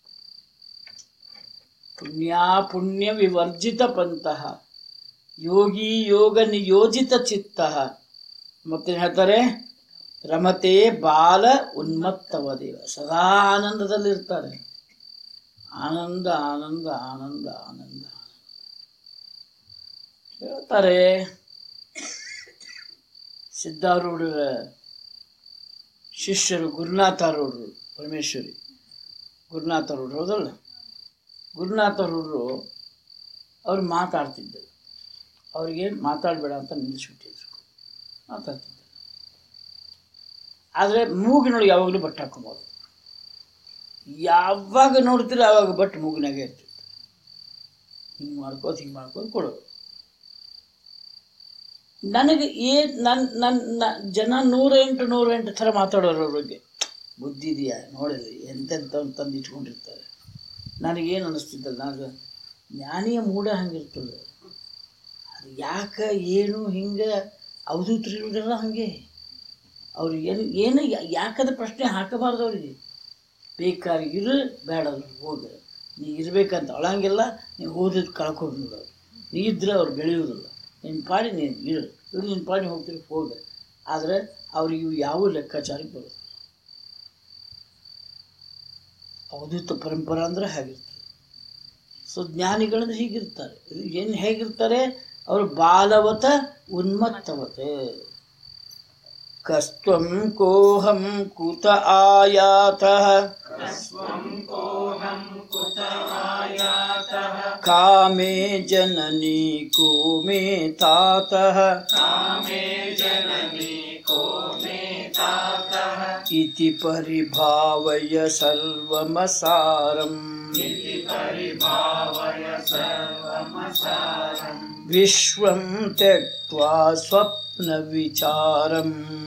ಪುಣ್ಯ ಪುಣ್ಯ ವಿವರ್ಜಿತ ಪಂತಹ ಯೋಗಿ ಯೋಗ ನಿಯೋಜಿತ ಚಿತ್ತ ಮತ್ತೆ ಹೇಳ್ತಾರೆ ರಮತೆ ಬಾಲ ಉನ್ಮತ್ತವ ದೇವ ಸದಾ ಆನಂದದಲ್ಲಿರ್ತಾರೆ ಆನಂದ ಆನಂದ ಆನಂದ ಆನಂದ ಹೇಳ್ತಾರೆ ಸಿದ್ಧಾರೂಢರ ಶಿಷ್ಯರು ಗುರುನಾಥಾರೂಢರು ಪರಮೇಶ್ವರಿ ಗುರುನಾಥಾರೂಢರು ಹೌದಲ್ಲ ಗುರುನಾಥಾರೂಢರು ಅವ್ರು ಮಾತಾಡ್ತಿದ್ದರು ಅವರಿಗೆ ಮಾತಾಡಬೇಡ ಅಂತ ನಿಲ್ಲಿಸ್ಬಿಟ್ಟಿದ್ರು ಮಾತಾಡ್ತಿದ್ದರು ಆದರೆ ಮೂಗಿನೊಳಗೆ ಯಾವಾಗಲೂ ಬಟ್ಟೆ ಹಾಕೊಬೋದು ಯಾವಾಗ ನೋಡ್ತೀರ ಆವಾಗ ಬಟ್ ಮೂಗಿನಾಗೆ ಇರ್ತಿತ್ತು ಹಿಂಗೆ ಮಾಡ್ಕೋತ ಹಿಂಗೆ ಮಾಡ್ಕೋತ ಕೊಡೋದು ನನಗೆ ಏನ್ ನನ್ನ ನನ್ನ ಜನ ನೂರೆಂಟು ನೂರೆಂಟು ಥರ ಮಾತಾಡೋರು ಅವ್ರ ಬಗ್ಗೆ ಬುದ್ಧಿ ಇದೆಯಾ ನೋಡಿದ್ರಿ ಎಂತೆಂಥ ತಂದು ಇಟ್ಕೊಂಡಿರ್ತಾರೆ ನನಗೇನು ಅನ್ನಿಸ್ತಿದ್ದಲ್ಲ ನಾನು ಜ್ಞಾನಿಯ ಮೂಢ ಹಂಗಿರ್ತದೆ ಅದು ಯಾಕೆ ಏನು ಹಿಂಗೆ ಅವಧೂತರಿರುವುದೆಲ್ಲ ಹಾಗೆ ಅವ್ರು ಏನು ಏನು ಯಾ- ಯಾಕದ ಪ್ರಶ್ನೆ ಹಾಕಬಾರ್ದು ಅವ್ರಿಗೆ ಬೇಕಾದ್ರೆ ಇರು ಬೇಡ ಹೋಗ ನೀ ಇರ್ಬೇಕಂತ ಅಳಂಗಿಲ್ಲ ನೀವು ಓದಿದ್ದು ಕಳ್ಕೊಂಡು ನೀ ಇದ್ರೆ ಅವ್ರು ಬೆಳೆಯೋದಿಲ್ಲ ನಿನ್ನ ಪಾಡಿ ನೀನು ಇರು ಇರು ನಿನ್ನ ಪಾಡಿ ಹೋಗ್ತೀರಿ ಹೋಗ ಆದರೆ ಅವ್ರಿಗೆ ಇವು ಯಾವ ಲೆಕ್ಕಾಚಾರಕ್ಕೆ ಬರೋದು ಅವಧೂತ ಪರಂಪರಾ ಅಂದ್ರೆ ಹಾಗಿರ್ತದೆ ಸೊ ಜ್ಞಾನಿಗಳಂದ್ರೆ ಹೀಗಿರ್ತಾರೆ ಏನು ಹೇಗಿರ್ತಾರೆ ಅವರು ಬಾಲವತ ಉನ್ಮತ್ತವತೆ ಕಸ್ತ್ವಂ ಕೋಹಂ ಕುತ ಆಯಾತಃ ಕಾಮೇ ಜನನಿ ಕೋ ಮೇ ತಾತಃ ಇತಿ ಪರಿಭಾವಯ ಸರ್ವಮಸಾರಂ ವಿಶ್ವಂ ತ್ಯಕ್ತ್ವಾ ಸ್ವಪ್ನ ವಿಚಾರಂ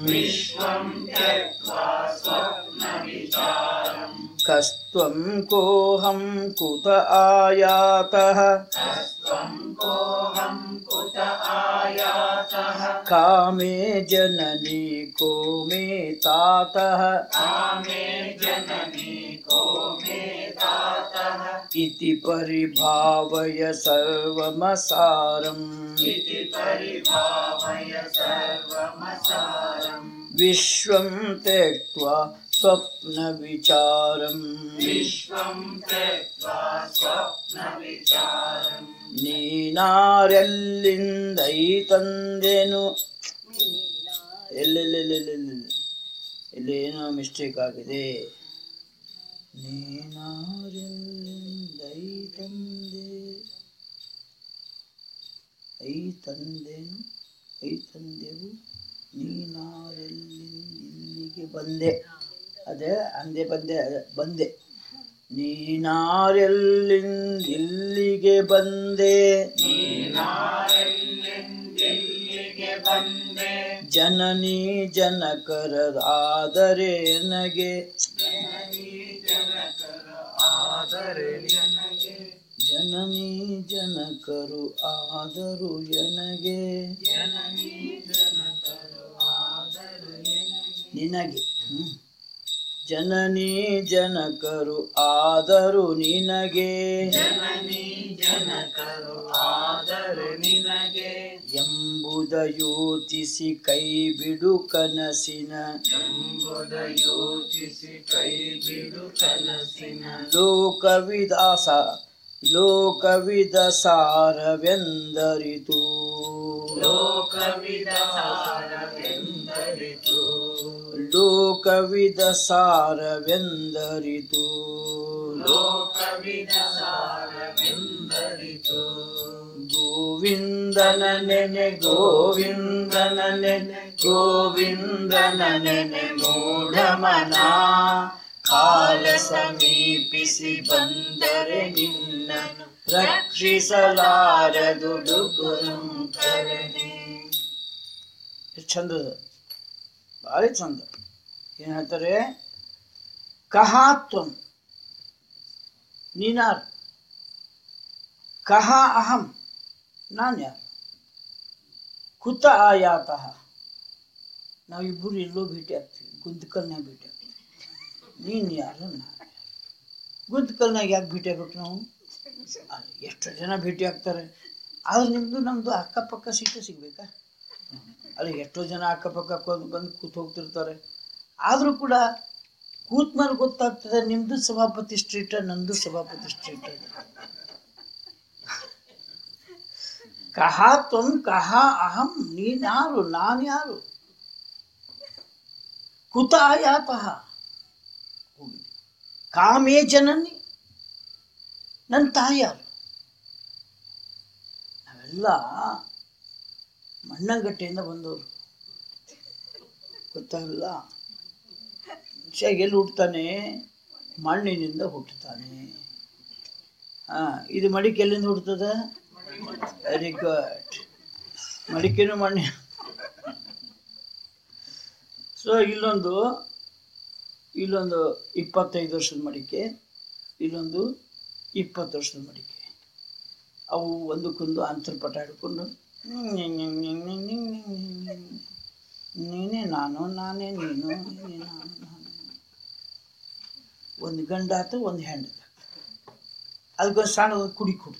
ಕಸ್ತ್ವಂ ಕೋಹಂ ಕುತ ಆಯಾತಃ ಕಾಮೇ ಜನನಿ ಕೋ ಮೇ ತಾತಃ इति परिभावय सर्वमसारम् विश्वं त्यक्त्वा स्वप्नविचारम् ನೀನಾರೆಲ್ಲಿಂದೈ ತಂದೆನು ಎಲ್ಲೆಲ್ಲೆಲ್ಲೆಲ್ಲೆಲ್ಲ ಇಲ್ಲಿ ಏನೋ ಮಿಸ್ಟೇಕ್ ಆಗಿದೆ ನೀನಾರೆಲ್ಲಿಂದೈ ತಂದೆ ಐ ತಂದೆನು ಐ ತಂದೆವು ನೀನಾರೆಲ್ಲಿಂದ ಇಲ್ಲಿಗೆ ಬಂದೆ ಅದೇ ಅಂದೆ ಬಂದೆ ಅದೇ ಬಂದೆ ನೀನಾರೆಲ್ಲಿಂದ ಇಲ್ಲಿಗೆ ಬಂದೆ ಜನನಿ ಜನಕರದಾದರೆ ನನಗೆ ಜನನಿ ಜನಕರು ಆದರು ಎನಗೆ ನಿನಗೆ ಹ್ಮ್. ಜನನಿ ಜನಕರು ಆದರು ನಿನಗೆ ಎಂಬುದ ಯೋಚಿಸಿ ಕೈ ಬಿಡು ಕನಸಿನ ಲೋಕವಿದಾಸ ಲೋಕವಿದ ಸಾರವೆಂದರಿತು ಲೋಕವಿದ ಸಾರವೆಂದರಿತು ಗೋವಿಂದನ ನೆನೆ ಗೋವಿಂದನ ನೆನೆ ಗೋವಿಂದನ ನೆನೆ ಮೂಢಮನ ಕಾಲ ಸಮೀಪಿಸಿ ಬಂದರೆ ನಿನ್ನನ್ನು ರಕ್ಷಿಸಲಾರದು ಗುರುಂ ಕರಣೆ ಎಷ್ಟು ಚಂದದ ಭಾರಿ ಚಂದ ಏನ್ ಹೇಳ್ತಾರೆ ಕಹಾತ್ವಂ ನೀನಾರು ಕಹ ಅಹಂ ನಾನು ಯಾರು ಕುತ ಆಯಾತಃ ನಾವಿಬ್ಬರು ಎಲ್ಲೋ ಭೇಟಿ ಆಗ್ತೀವಿ ಗುಂತಕಲ್ನಾಗ ಭೇಟಿ ಆಗ್ತೀವಿ ನೀನು ಯಾರು ನಾನು ಯಾರು ಗುಂತ್ಕಲ್ನಾಗ ಯಾಕೆ ಭೇಟಿ ಆಗ್ಬೇಕು ನಾವು ಅಲ್ಲ, ಎಷ್ಟು ಜನ ಭೇಟಿ ಆಗ್ತಾರೆ ಆದ್ರೆ ನಿಮ್ಮದು ನಮ್ಮದು ಅಕ್ಕಪಕ್ಕ ಸೀಟು ಸಿಗ್ಬೇಕಾ ಅಲ್ಲಿ ಎಷ್ಟೋ ಜನ ಅಕ್ಕಪಕ್ಕ ಬಂದು ಬಂದು ಕೂತ್ ಹೋಗ್ತಿರ್ತಾರೆ ಆದರೂ ಕೂಡ ಕೂತ್ ಮೇಲೆ ಗೊತ್ತಾಗ್ತದೆ ನಿಮ್ಮದು ಸಭಾಪತಿ ಸ್ಟ್ರೀಟ್ ನಂದು ಸಭಾಪತಿ ಸ್ಟ್ರೀಟ್ ಕಹ ತ್ವಂ ಕಹ ಅಹಂ ನೀನ್ ಯಾರು ನಾನು ಯಾರು ಕುತ ಯಾತಃ ಹೋಗಿ ಕಾಮೇ ಜನನಿ ನನ್ನ ತಾಯಿ ಯಾರು ನಾವೆಲ್ಲ ಮಣ್ಣಂಗಟ್ಟೆಯಿಂದ ಬಂದವರು ಗೊತ್ತಾಗಲ್ಲ ಮನುಷ್ಯ ಎಲ್ಲಿ ಹುಟ್ಟುತ್ತಾನೆ ಮಣ್ಣಿನಿಂದ ಹುಟ್ಟುತ್ತಾನೆ ಹಾ ಇದು ಮಡಿಕೆ ಎಲ್ಲಿಂದ ಹುಡ್ತದ ವೆರಿ ಗುಡ್ ಮಡಿಕೆನೂ ಮಣ್ಣಿ ಸೊ ಇಲ್ಲೊಂದು ಇಲ್ಲೊಂದು ಇಪ್ಪತ್ತೈದು ವರ್ಷದ ಮಡಿಕೆ ಇಲ್ಲೊಂದು ಇಪ್ಪತ್ತು ವರ್ಷದ ಮಡಿಕೆ ಅವು ಒಂದಕ್ಕೊಂದು ಅಂತರ್ಪಟ ಹಿಡ್ಕೊಂಡು ನೀನೇ ನಾನು ನಾನೇ ನೀನು ನೀನೇ ನಾನು ನಾನೇ ಒಂದು ಗಂಡಾತು ಒಂದು ಹೆಣ್ಣು ಅದಕ್ಕೊಂದು ಸಣ್ಣ ಕುಡಿ ಕೊಡ್ತು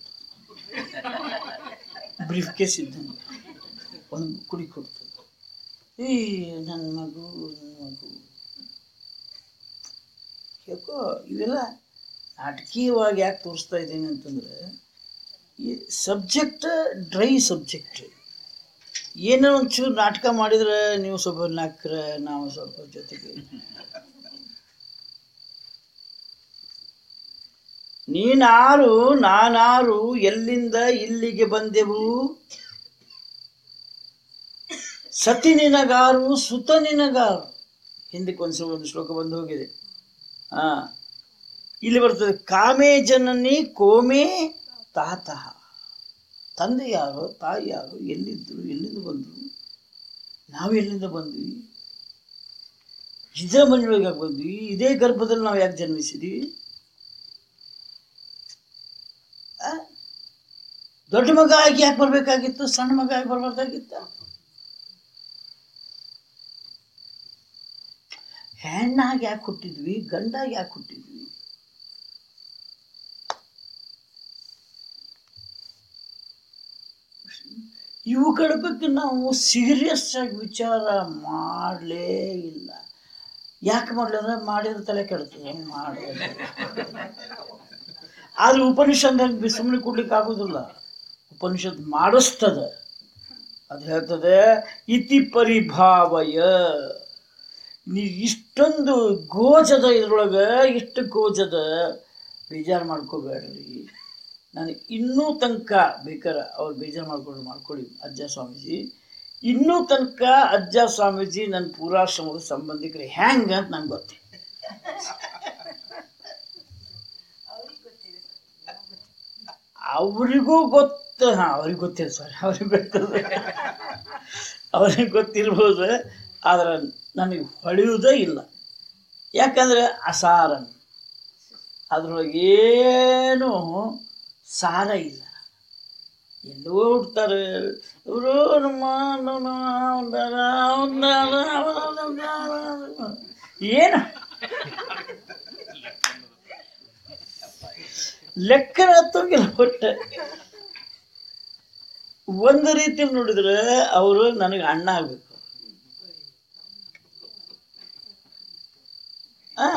ಬ್ರೀಫ್ ಕೇಸ್ ಇದ್ದಂಗೆ ಒಂದು ಕುಡಿ ಕೊಡ್ತು ಈ ನನ್ನ ಮಗು ನನ್ನ ಮಗು ಯಾಕೋ ಇವೆಲ್ಲ ನಾಟಕೀಯವಾಗಿ ಯಾಕೆ ತೋರಿಸ್ತಾ ಇದ್ದೀನಿ ಅಂತಂದ್ರೆ ಈ ಸಬ್ಜೆಕ್ಟ್ ಡ್ರೈ ಸಬ್ಜೆಕ್ಟ್ ಏನೋ ಒಂಚೂರು ನಾಟಕ ಮಾಡಿದ್ರೆ ನೀವು ಸ್ವಲ್ಪ ನಕ್ರೆ ನಾವು ಸ್ವಲ್ಪ ಜೊತೆಗೆ ನೀನಾರು ನಾನಾರು ಎಲ್ಲಿಂದ ಇಲ್ಲಿಗೆ ಬಂದೆವು ಸತಿ ನಿನಗಾರು ಸುತ ನಿನಗಾರು ಹಿಂದಕ್ಕೆ ಒಂದು ಶ್ಲೋ- ಒಂದು ಶ್ಲೋಕ ಬಂದು ಹೋಗಿದೆ ಹಾ ಇಲ್ಲಿ ಬರ್ತದೆ ಕಾಮೇ ಜನನಿ ಕೋಮೆ ತಾತಃ ತಂದೆ ಯಾರು ತಾಯಿ ಯಾರು ಎಲ್ಲಿದ್ದರು ಎಲ್ಲಿಂದ ಬಂದರು ನಾವು ಎಲ್ಲಿಂದ ಬಂದ್ವಿ ಇದೇ ಮನೆಯೊಳಗೆ ಯಾಕೆ ಬಂದ್ವಿ ಇದೇ ಗರ್ಭದಲ್ಲಿ ನಾವು ಯಾಕೆ ಜನ್ಮಿಸಿದ್ವಿ ಆ? ದೊಡ್ಡ ಮಗ ಆಗಿ ಯಾಕೆ ಬರ್ಬೇಕಾಗಿತ್ತು ಸಣ್ಣ ಮಗ ಆಗಿ ಬರ್ಬಾರ್ದಾಗಿತ್ತ ಹೆಣ್ಣಾಗಿ ಯಾಕೆ ಹುಟ್ಟಿದ್ವಿ ಗಂಡಾಗಿ ಯಾಕೆ ಹುಟ್ಟಿದ್ವಿ ಇವುಗಳ ಬಗ್ಗೆ ನಾವು ಸೀರಿಯಸ್ ಆಗಿ ವಿಚಾರ ಮಾಡಲೇ ಇಲ್ಲ ಯಾಕೆ ಮಾಡಲಿ ಅಂದ್ರೆ ಮಾಡಿದ್ರೆ ತಲೆ ಕೆಡ್ತದೆ ಮಾಡಲೇ ಆದ್ರೆ ಉಪನಿಷತ್ ಹಂಗೆ ಸುಮ್ಮನೆ ಕೊಡ್ಲಿಕ್ಕೆ ಆಗೋದಿಲ್ಲ ಉಪನಿಷತ್ ಮಾಡಿಸ್ತದ ಅದು ಹೇಳ್ತದೆ ಇತಿ ಪರಿಭಾವಯ ನೀ ಇಷ್ಟೊಂದು ಗೋಜದ ಇದ್ರೊಳಗೆ ಇಷ್ಟು ಗೋಜದ ಬೇಜಾರು ಮಾಡ್ಕೋಬೇಡ್ರಿ ನಾನು ಇನ್ನೂ ತನಕ ಬೇಕಾರೆ ಅವ್ರು ಬೇಜಾರು ಮಾಡ್ಕೊಂಡು ಮಾಡ್ಕೊಳ್ಳಿ ಅಜ್ಜ ಸ್ವಾಮೀಜಿ ಇನ್ನೂ ತನಕ ಅಜ್ಜ ಸ್ವಾಮೀಜಿ ನನ್ನ ಪೂರಾಶ್ರಮದ ಸಂಬಂಧಿಕರು ಹೆಂಗ ಅಂತ ನಂಗೆ ಗೊತ್ತಿಲ್ಲ ಅವರಿಗೂ ಗೊತ್ತು ಹಾಂ ಅವ್ರಿಗೆ ಗೊತ್ತಿಲ್ಲ ಸಾರಿ ಅವ್ರಿಗೆ ಗೊತ್ತದ ಅವ್ರಿಗೆ ಗೊತ್ತಿರ್ಬೋದು ಆದ್ರೆ ನನಗೆ ಹೊಳೆಯುವುದೇ ಇಲ್ಲ ಯಾಕಂದರೆ ಅಸಾರನ್ ಅದ್ರೊಳಗೆ ಏನು ಸಾರ ಇಲ್ಲ ಎಲ್ಲೋ ಹುಡ್ತಾರೆ ಇವರು ನಮ್ಮ ನಮ್ಮ ಅವನ್ದಾರ, ಅವನ್ದಾರ, ಅವನ್ದಾರ. ಏನು ಲೆಕ್ಕನ ಹತ್ತೋಗಿಲ್ಲ ಒಟ್ಟೆ ಒಂದು ರೀತಿಯಲ್ಲಿ ನೋಡಿದ್ರೆ ಅವರು ನನಗೆ ಅಣ್ಣ ಆಗ್ಬೇಕು ಆ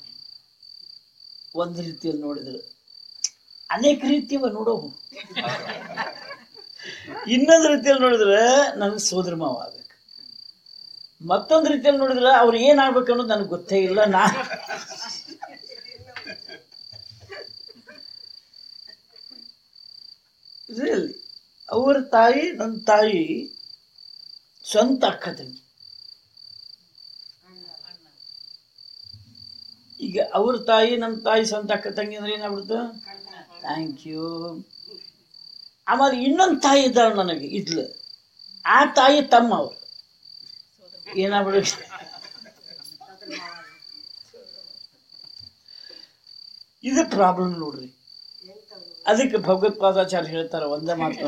ಒಂದು ರೀತಿಯಲ್ಲಿ ನೋಡಿದ್ರೆ ಅನೇಕ ರೀತಿಯವ ನೋಡೋವು ಇನ್ನೊಂದು ರೀತಿಯಲ್ಲಿ ನೋಡಿದ್ರೆ ನನಗೆ ಸೋದರ ಮಾವ ಆಗ್ಬೇಕು ಮತ್ತೊಂದು ರೀತಿಯಲ್ಲಿ ನೋಡಿದ್ರೆ ಅವ್ರು ಏನಾಗ್ಬೇಕು ಅನ್ನೋದು ನನಗೆ ಗೊತ್ತೇ ಇಲ್ಲ ನಾ ರಿಯಲಿ ಅವ್ರ ತಾಯಿ ನನ್ನ ತಾಯಿ ಸ್ವಂತ ಅಕ್ಕ ತಂಗಿ ಈಗ ಅವ್ರ ತಾಯಿ ನಮ್ಮ ತಾಯಿ ಸ್ವಂತ ಅಕ್ಕ ತಂಗಿ ಅಂದ್ರೆ ಏನಾಗ್ಬಿಡ್ತು ಥ್ಯಾಂಕ್ ಯು ಆಮೇಲೆ ಇನ್ನೊಂದು ತಾಯಿ ಇದ್ದಾಳೆ ನನಗೆ ಇದ್ಲು ಆ ತಾಯಿ ತಮ್ಮ ಅವರು ಏನಾಗ್ಬಿಡು ಇದು ಪ್ರಾಬ್ಲಮ್ ನೋಡ್ರಿ ಅದಕ್ಕೆ ಭಗವತ್ಪಾದಾಚಾರ್ಯ ಹೇಳ್ತಾರೆ ಒಂದೇ ಮಾತು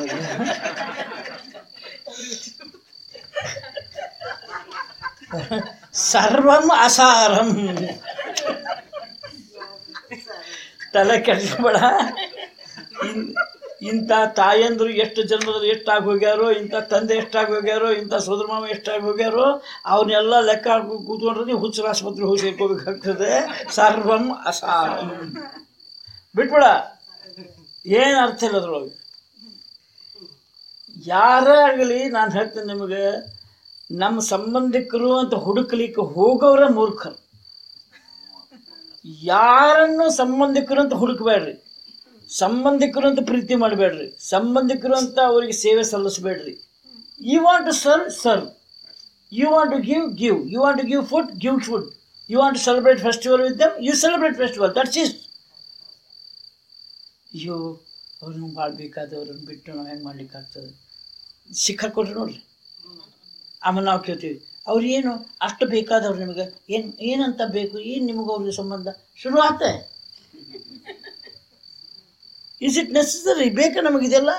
ಸರ್ವಂ ಅಸಾರಂ ತಲೆ ಕೆಡಿಸ್ಬೇಡ ಇನ್- ಇಂಥ ತಾಯಂದ್ರು ಎಷ್ಟು ಜನ್ಮದಲ್ಲಿ ಎಷ್ಟಾಗಿ ಹೋಗ್ಯಾರೋ ಇಂಥ ತಂದೆ ಎಷ್ಟಾಗಿ ಹೋಗ್ಯಾರೋ ಇಂಥ ಸೋದರ ಮಾವ ಎಷ್ಟಾಗಿ ಹೋಗ್ಯಾರೋ ಅವನ್ನೆಲ್ಲ ಲೆಕ್ಕ ಹಾಕಿ ಕೂತ್ಕೊಂಡ್ರೆ ನೀವು ಹುಚ್ಚರ ಆಸ್ಪತ್ರೆ ಹೋಗಿ ಸೇರ್ಕೋಬೇಕಾಗ್ತದೆ ಸರ್ವಂ ಅಸಾರಂ ಬಿಟ್ಬಿಡ ಏನು ಅರ್ಥ ಇಲ್ಲ ಅದ್ರೊಳಗೆ ಯಾರೇ ಆಗಲಿ ನಾನು ಹೇಳ್ತೇನೆ ನಿಮಗೆ ನಮ್ಮ ಸಂಬಂಧಿಕರು ಅಂತ ಹುಡುಕಲಿಕ್ಕೆ ಹೋಗೋರ ಮೂರ್ಖರು ಯಾರನ್ನು ಸಂಬಂಧಿಕರು ಅಂತ ಹುಡುಕಬೇಡ್ರಿ ಸಂಬಂಧಿಕರು ಅಂತ ಪ್ರೀತಿ ಮಾಡಬೇಡ್ರಿ ಸಂಬಂಧಿಕರು ಅಂತ ಅವರಿಗೆ ಸೇವೆ ಸಲ್ಲಿಸಬೇಡ್ರಿ you want to sir sir you want to give give you want to give food give food you want to celebrate festival with them you celebrate festival that's is ಅಯ್ಯೋ ಅವ್ರನ್ನ ಭಾಳ ಬೇಕಾದವ್ರನ್ನ ಬಿಟ್ಟು ನಾವು ಹೆಂಗೆ ಮಾಡ್ಲಿಕ್ಕಾಗ್ತದೆ ಸಿಕ್ಕಾಕೊಟ್ರು ನೋಡ್ರಿ ಆಮೇಲೆ ನಾವು ಕೇಳ್ತೀವಿ ಅವ್ರು ಏನು ಅಷ್ಟು ಬೇಕಾದವ್ರು ನಿಮಗೆ ಏನು ಏನಂತ ಬೇಕು ಏನು ನಿಮಗೆ ಅವ್ರಿಗೆ ಸಂಬಂಧ ಶುರು ಆತೆ ಇಸ್ ಇಟ್ ನೆಸಸರಿ ಬೇಕಾ ನಮಗಿದೆಲ್ಲ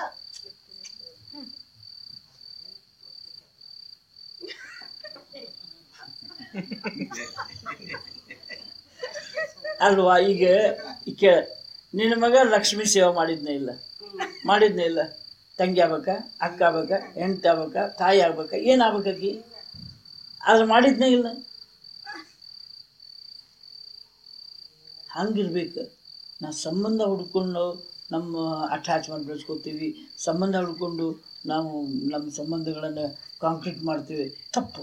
ಅಲ್ವಾ ಈಗ ಈಗ ನಿನ್ನ ಮಗ ಲಕ್ಷ್ಮೀ ಸೇವೆ ಮಾಡಿದ್ನೇ ಇಲ್ಲ ಮಾಡಿದ್ನೇ ಇಲ್ಲ ತಂಗಿ ಆಗ್ಬೇಕ ಅಕ್ಕ ಆಗ್ಬೇಕ ಹೆಂಡತಿ ಆಗ್ಬೇಕ ತಾಯಿ ಆಗ್ಬೇಕ ಏನು ಆಗ್ಬೇಕಾಕಿ ಅದು ಮಾಡಿದ್ನೇ ಇಲ್ಲ ಹಂಗಿರ್ಬೇಕು ನಾವು ಸಂಬಂಧ ಹುಡ್ಕೊಂಡು ನಮ್ಮ ಅಟ್ಯಾಚ್ಮೆಂಟ್ ಬೆಳೆಸ್ಕೋತೀವಿ ಸಂಬಂಧ ಹುಡ್ಕೊಂಡು ನಾವು ನಮ್ಮ ಸಂಬಂಧಗಳನ್ನು ಕಾಂಕ್ರೀಟ್ ಮಾಡ್ತೀವಿ ತಪ್ಪು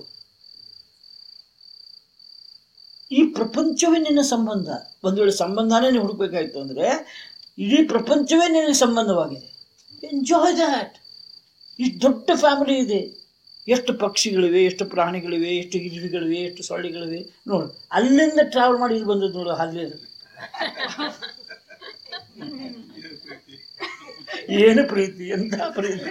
ಈ ಪ್ರಪಂಚವೇ ನಿನ್ನ ಸಂಬಂಧ ಒಂದು ವೇಳೆ ಸಂಬಂಧನೇ ನೀವು ಹುಡುಕ್ಬೇಕಾಯ್ತು ಅಂದರೆ ಇಡೀ ಪ್ರಪಂಚವೇ ನಿನಗೆ ಸಂಬಂಧವಾಗಿದೆ ಎಂಜಾಯ್ ದ್ಯಾಟ್ ಇಷ್ಟು ದೊಡ್ಡ ಫ್ಯಾಮಿಲಿ ಇದೆ ಎಷ್ಟು ಪಕ್ಷಿಗಳಿವೆ ಎಷ್ಟು ಪ್ರಾಣಿಗಳಿವೆ ಎಷ್ಟು ಗಿರಿಗಳಿವೆ ಎಷ್ಟು ಸೊಳ್ಳೆಗಳಿವೆ ನೋಡು ಅಲ್ಲಿಂದ ಟ್ರಾವೆಲ್ ಮಾಡಿ ಇಲ್ಲಿ ಬಂದದ್ದು ನೋಡು ಅಲ್ಲಿ ಏನು ಪ್ರೀತಿ ಎಂತ ಪ್ರೀತಿ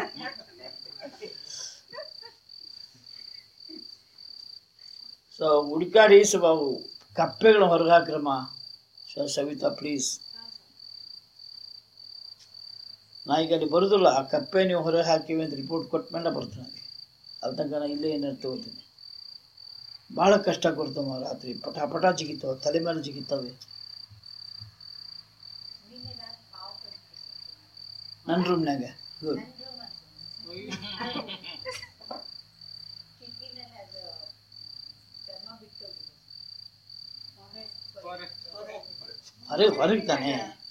ಸೊ ಹುಡುಕಾಡಿ ಸ್ವಲ್ಪ ಅವು ಕಪ್ಪೆಗಳ ಹೊರಗೆ ಹಾಕ್ರಮ್ಮ ಸೊ ಸವಿತಾ ಪ್ಲೀಸ್ ನಾ ಈಗ ಅಲ್ಲಿ ಬರೋದಿಲ್ಲ ಆ ಕಪ್ಪೆ ನೀವು ಹೊರಗೆ ಹಾಕಿವಿ ಅಂತ ರಿಪೋರ್ಟ್ ಕೊಟ್ಮೇಲೆ ಬರ್ತೀನಿ ಅಲ್ಲಿ ತನಕ ನಾ ಇಲ್ಲೇ ಏನಾರು ತಗೋತೀನಿ ಭಾಳ ಕಷ್ಟ ಕೊಡ್ತಾವ ರಾತ್ರಿ ಪಟ ಪಟ ಜಿಗಿತಾವ ತಲೆ ಮೇಲೆ ಜಿಗಿತಾವೆ ನನ್ನ ರೂಮ್ನಾಗ ಗುಡ್ ಹೊರಗೆ ಹೊರಗೆ ತಾನೆ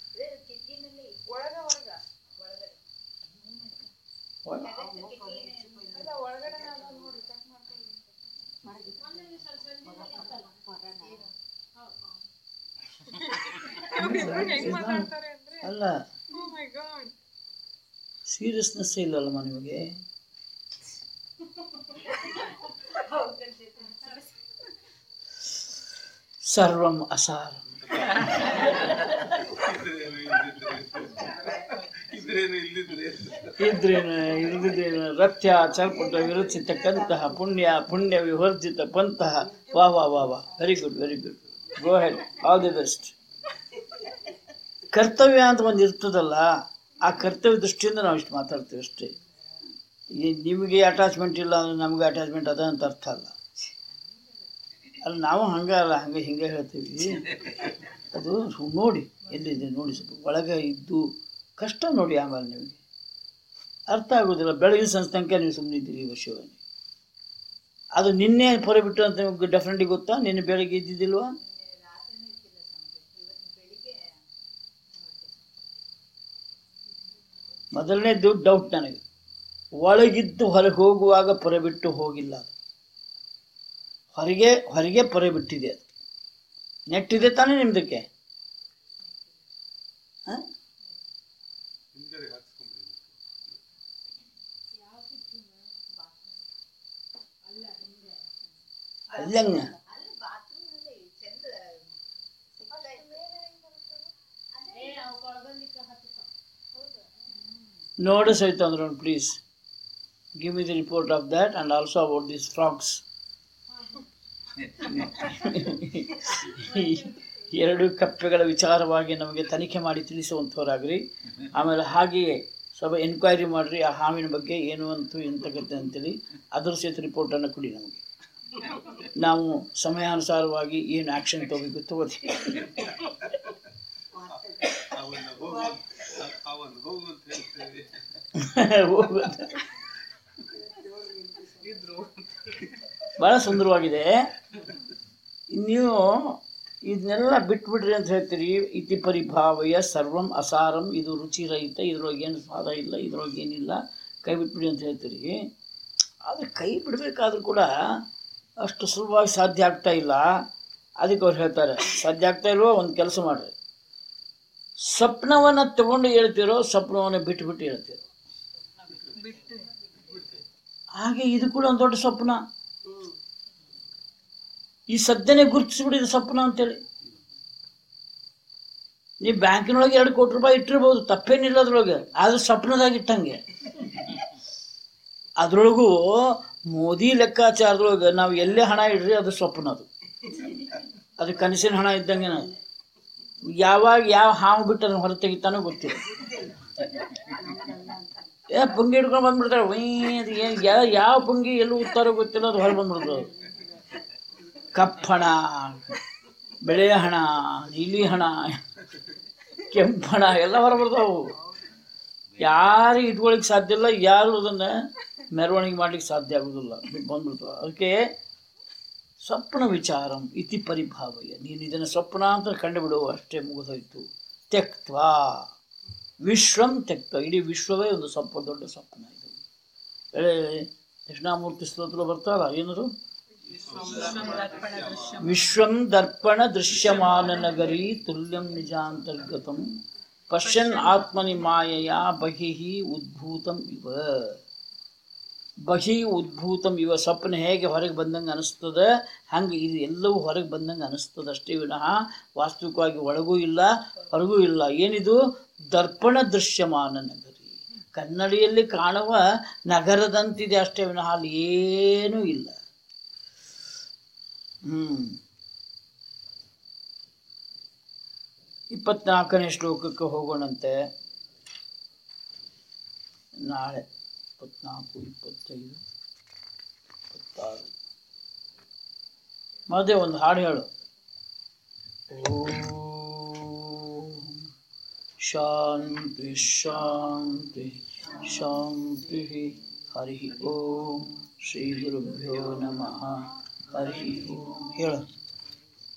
ಅಲ್ಲ ಸೀರಿಯಸ್ನೆಸ್ ಇಲ್ಲಲ್ಲಮ್ಮ ನಿಮಗೆ ಸರ್ವಂ ಅಸಾರಂ ಇದ್ರೇನು ಇಲ್ದಿದ್ರೇನು ರಥ್ಯ ಚಲ್ಪಟ ವಿರಚಿತಕ್ಕಂತಹ ಪುಣ್ಯ ಪುಣ್ಯ ವಿವರ್ಜಿತ ಪಂತಹ ವಾ ವಾ ವಾ ವಾ very good very good go head all the best ಕರ್ತವ್ಯ ಅಂತ ಒಂದು ಇರ್ತದಲ್ಲ ಆ ಕರ್ತವ್ಯ ದೃಷ್ಟಿಯಿಂದ ನಾವು ಇಷ್ಟು ಮಾತಾಡ್ತೀವಿ ಅಷ್ಟೇ ಈ ನಿಮಗೆ ಅಟ್ಯಾಚ್ಮೆಂಟ್ ಇಲ್ಲ ಅಂದ್ರೆ ನಮಗೆ ಅಟ್ಯಾಚ್ಮೆಂಟ್ ಅದ ಅಂತ ಅರ್ಥ ಅಲ್ಲ ಅಲ್ಲಿ ನಾವು ಹಂಗೆ ಅಲ್ಲ ಹಂಗೆ ಹಿಂಗೆ ಹೇಳ್ತೀವಿ ಅದು ಸು- ನೋಡಿ ಎಲ್ಲಿದೆ ನೋಡಿ ಸ್ವಲ್ಪ ಒಳಗೆ ಇದ್ದು ಕಷ್ಟ ನೋಡಿ ಆಮೇಲೆ ನಿಮಗೆ ಅರ್ಥ ಆಗೋದಿಲ್ಲ ಬೆಳಗಿನ ಸಂಜೆ ತನಕ ನೀವು ಸುಮ್ಮನೆ ಇದ್ದೀರಿ ಈ ವಿಷಯವಾಗಿ ಅದು ನಿನ್ನೆ ಪೊರೆ ಬಿಟ್ಟು ಅಂತ ನಿಮಗೆ ಡೆಫಿನೆಟ್ಲಿ ಗೊತ್ತಾ ನಿನ್ನೆ ಬೆಳಗ್ಗೆ ಇದ್ದಿದ್ದಿಲ್ವಾ ಮೊದಲನೇದು ಡೌಟ್ ನನಗೆ ಒಳಗಿದ್ದು ಹೊರಗೆ ಹೋಗುವಾಗ ಪೊರೆ ಬಿಟ್ಟು ಹೋಗಿಲ್ಲ ಅದು. ಹೊರಗೆ ಹೊರಗೆ ಪೊರೆ ಬಿಟ್ಟಿದೆ ಅದು ನೆಟ್ಟಿದೆ ತಾನೇ ನಿಮ್ದಕ್ಕೆ ಹ? ಅಲ್ಲಂಗ ನೋಡು ಸಹಿತ ಅಂದ್ರೆ please give me the report of that and also about this frogs ಎರಡು ಕಪ್ಪೆಗಳ ವಿಚಾರವಾಗಿ ನಮಗೆ ತನಿಖೆ ಮಾಡಿ ತಿಳಿಸುವಂಥವ್ರಾಗ್ರಿ ಆಮೇಲೆ ಹಾಗೆಯೇ ಸ್ವಲ್ಪ ಎನ್ಕ್ವೈರಿ ಮಾಡಿರಿ ಆ ಹಾವಿನ ಬಗ್ಗೆ ಏನು ಅಂತು ಎಂತಗತ್ತೆ ಅಂತೇಳಿ ಅದ್ರ ಸಹಿತ ರಿಪೋರ್ಟನ್ನು ಕೊಡಿ ನಮಗೆ ನಾವು ಸಮಯಾನುಸಾರವಾಗಿ ಏನು ಆ್ಯಕ್ಷನ್ ತಗೋಬೇಕು ತಗೋತೀವಿ ಅವನು ಹೋಗು ಅಂತ ಹೇಳ್ತೇವೆ ಹೋಗುತ್ತೆ ಬಹಳ ಸುಂದರವಾಗಿದೆ ನೀವು ಇದನ್ನೆಲ್ಲ ಬಿಟ್ಬಿಡ್ರಿ ಅಂತ ಹೇಳ್ತೀರಿ ಇತಿ ಪರಿಭಾವಯ ಸರ್ವಂ ಅಸಾರಂ ಇದು ರುಚಿರಹಿತ ಇದ್ರೊಳಗೆ ಏನು ಸ್ವಾದ ಇಲ್ಲ ಇದ್ರೊಳಗೆ ಏನಿಲ್ಲ ಕೈ ಬಿಟ್ಬಿಡಿ ಅಂತ ಹೇಳ್ತೀರಿ ಆದರೆ ಕೈ ಬಿಡಬೇಕಾದ್ರೂ ಕೂಡ ಅಷ್ಟು ಸುಲಭವಾಗಿ ಸಾಧ್ಯ ಆಗ್ತಾ ಇಲ್ಲ ಅದಕ್ಕೆ ಅವ್ರು ಹೇಳ್ತಾರೆ ಸಾಧ್ಯ ಆಗ್ತಾ ಇಲ್ವೋ ಒಂದು ಕೆಲಸ ಮಾಡಿರಿ ಸ್ವಪ್ನವನ್ನು ತಗೊಂಡು ಹೇಳ್ತೀರೋ ಸ್ವಪ್ನವನ್ನು ಬಿಟ್ಬಿಟ್ಟು ಹೇಳ್ತೀರೋ ಬಿಟ್ಟು ಹಾಗೆ ಇದು ಕೂಡ ಒಂದು ದೊಡ್ಡ ಸ್ವಪ್ನ ಈ ಸದ್ಯನೇ ಗುರುತಿಸ್ಬಿಡಿದ ಸ್ವಪ್ನ ಅಂತೇಳಿ ನೀವು ಬ್ಯಾಂಕಿನೊಳಗೆ ಎರಡು ಕೋಟಿ ರೂಪಾಯಿ ಇಟ್ಟಿರ್ಬೋದು ತಪ್ಪೇನಿಲ್ಲ ಅದ್ರೊಳಗೆ ಆದ್ರೆ ಸ್ವಪ್ನದಾಗ ಇಟ್ಟಂಗೆ ಅದ್ರೊಳಗೂ ಮೋದಿ ಲೆಕ್ಕಾಚಾರದೊಳಗೆ ನಾವು ಎಲ್ಲೇ ಹಣ ಇಡ್ರಿ ಅದು ಸ್ವಪ್ನ ಅದು ಅದು ಕನಸಿನ ಹಣ ಇದ್ದಂಗೆ ಅದು ಯಾವಾಗ ಯಾವ ಹಾವು ಬಿಟ್ಟು ಅದನ್ನ ಹೊರ ತೆಗಿತಾನೋ ಗೊತ್ತಿಲ್ಲ ಏ ಪುಂಗಿ ಹಿಡ್ಕೊಂಡು ಬಂದ್ಬಿಡ್ತಾರೆ ವೈ ಅದು ಏನು ಯಾವ ಯಾವ ಪುಂಗಿ ಎಲ್ಲೂ ಉತ್ತಾರೋ ಗೊತ್ತಿಲ್ಲ ಅದು ಹೊರಗೆ ಬಂದ್ಬಿಡ್ತದೆ ಅದು. ಕಪ್ಪಣ ಬೆಳೆಯ ಹಣ ನೀಲಿ ಹಣ ಕೆಂಪು ಹಣ ಎಲ್ಲ ಹೊರ ಬರ್ತಾವು ಯಾರು ಇಟ್ಕೊಳಿಕ್ಕೆ ಸಾಧ್ಯ ಇಲ್ಲ ಯಾರು ಅದನ್ನು ಮೆರವಣಿಗೆ ಮಾಡ್ಲಿಕ್ಕೆ ಸಾಧ್ಯ ಆಗೋದಿಲ್ಲ ಬಿಟ್ಟು ಬಂದ್ಬಿಡ್ತಾವೆ ಅದಕ್ಕೆ ಸ್ವಪ್ನ ವಿಚಾರಂ ಇತಿ ಪರಿಭಾವಯ ನೀನು ಇದನ್ನು ಸ್ವಪ್ನ ಅಂತ ಕಂಡುಬಿಡು ಅಷ್ಟೇ ಮುಗಿದೋಯ್ತು ತ್ಯಕ್ತ್ವಾ ವಿಶ್ವಂ ತ್ಯಕ್ತ ಇಡೀ ವಿಶ್ವವೇ ಒಂದು ಸ್ವಲ್ಪ ದೊಡ್ಡ ಸ್ವಪ್ನ ಇದು ಹೇಳಿ ದಕ್ಷಿಣಾಮೂರ್ತಿ ಸ್ತೋತ್ರ ಬರ್ತಾರ ಏನದು ದರ್ಪಣ ದೃಶ್ಯ ವಿಶ್ವಂ ದರ್ಪಣ ದೃಶ್ಯಮಾನ ನಗರಿ ತುಲ್ಯಂ ನಿಜಾಂತರ್ಗತಂ ಪಶ್ಯನ್ ಆತ್ಮನಿ ಮಾಯೆಯ ಬಹಿಃ ಉದ್ಭೂತಂ ಇವ ಬಹಿ ಉದ್ಭೂತಂ ಇವ ಸ್ವಪ್ನ ಹೇಗೆ ಹೊರಗೆ ಬಂದಂಗೆ ಅನಿಸ್ತದೆ ಹಂಗೆ ಇದು ಎಲ್ಲವೂ ಹೊರಗೆ ಬಂದಂಗೆ ಅನಿಸ್ತದೆ ಅಷ್ಟೇ ವಿನಃ ವಾಸ್ತವಿಕವಾಗಿ ಒಳಗೂ ಇಲ್ಲ ಹೊರಗೂ ಇಲ್ಲ ಏನಿದು ದರ್ಪಣ ದೃಶ್ಯಮಾನ ನಗರಿ ಕನ್ನಡಿಯಲ್ಲಿ ಕಾಣುವ ನಗರದಂತಿದೆ ಅಷ್ಟೇ ವಿನಃ ಅಲ್ಲಿ ಏನೂ ಇಲ್ಲ ಹ್ಮ್ ಇಪ್ಪತ್ನಾಲ್ಕನೇ ಶ್ಲೋಕಕ್ಕೆ ಹೋಗೋಣಂತೆ ನಾಳೆ ಇಪ್ಪತ್ನಾಲ್ಕು ಇಪ್ಪತ್ತೈದು ಇಪ್ಪತ್ತಾರು ಮತ್ತೆ ಒಂದು ಹಾಡು ಹೇಳು ಓಂ ಶಾಂತಿ ಶಾಂತಿ ಶಾಂತಿ ಹರಿ ಓಂ ಶ್ರೀ ಗುರುಭ್ಯೋ ನಮಃ ಹರಿ ಓಂ ಹೇಳು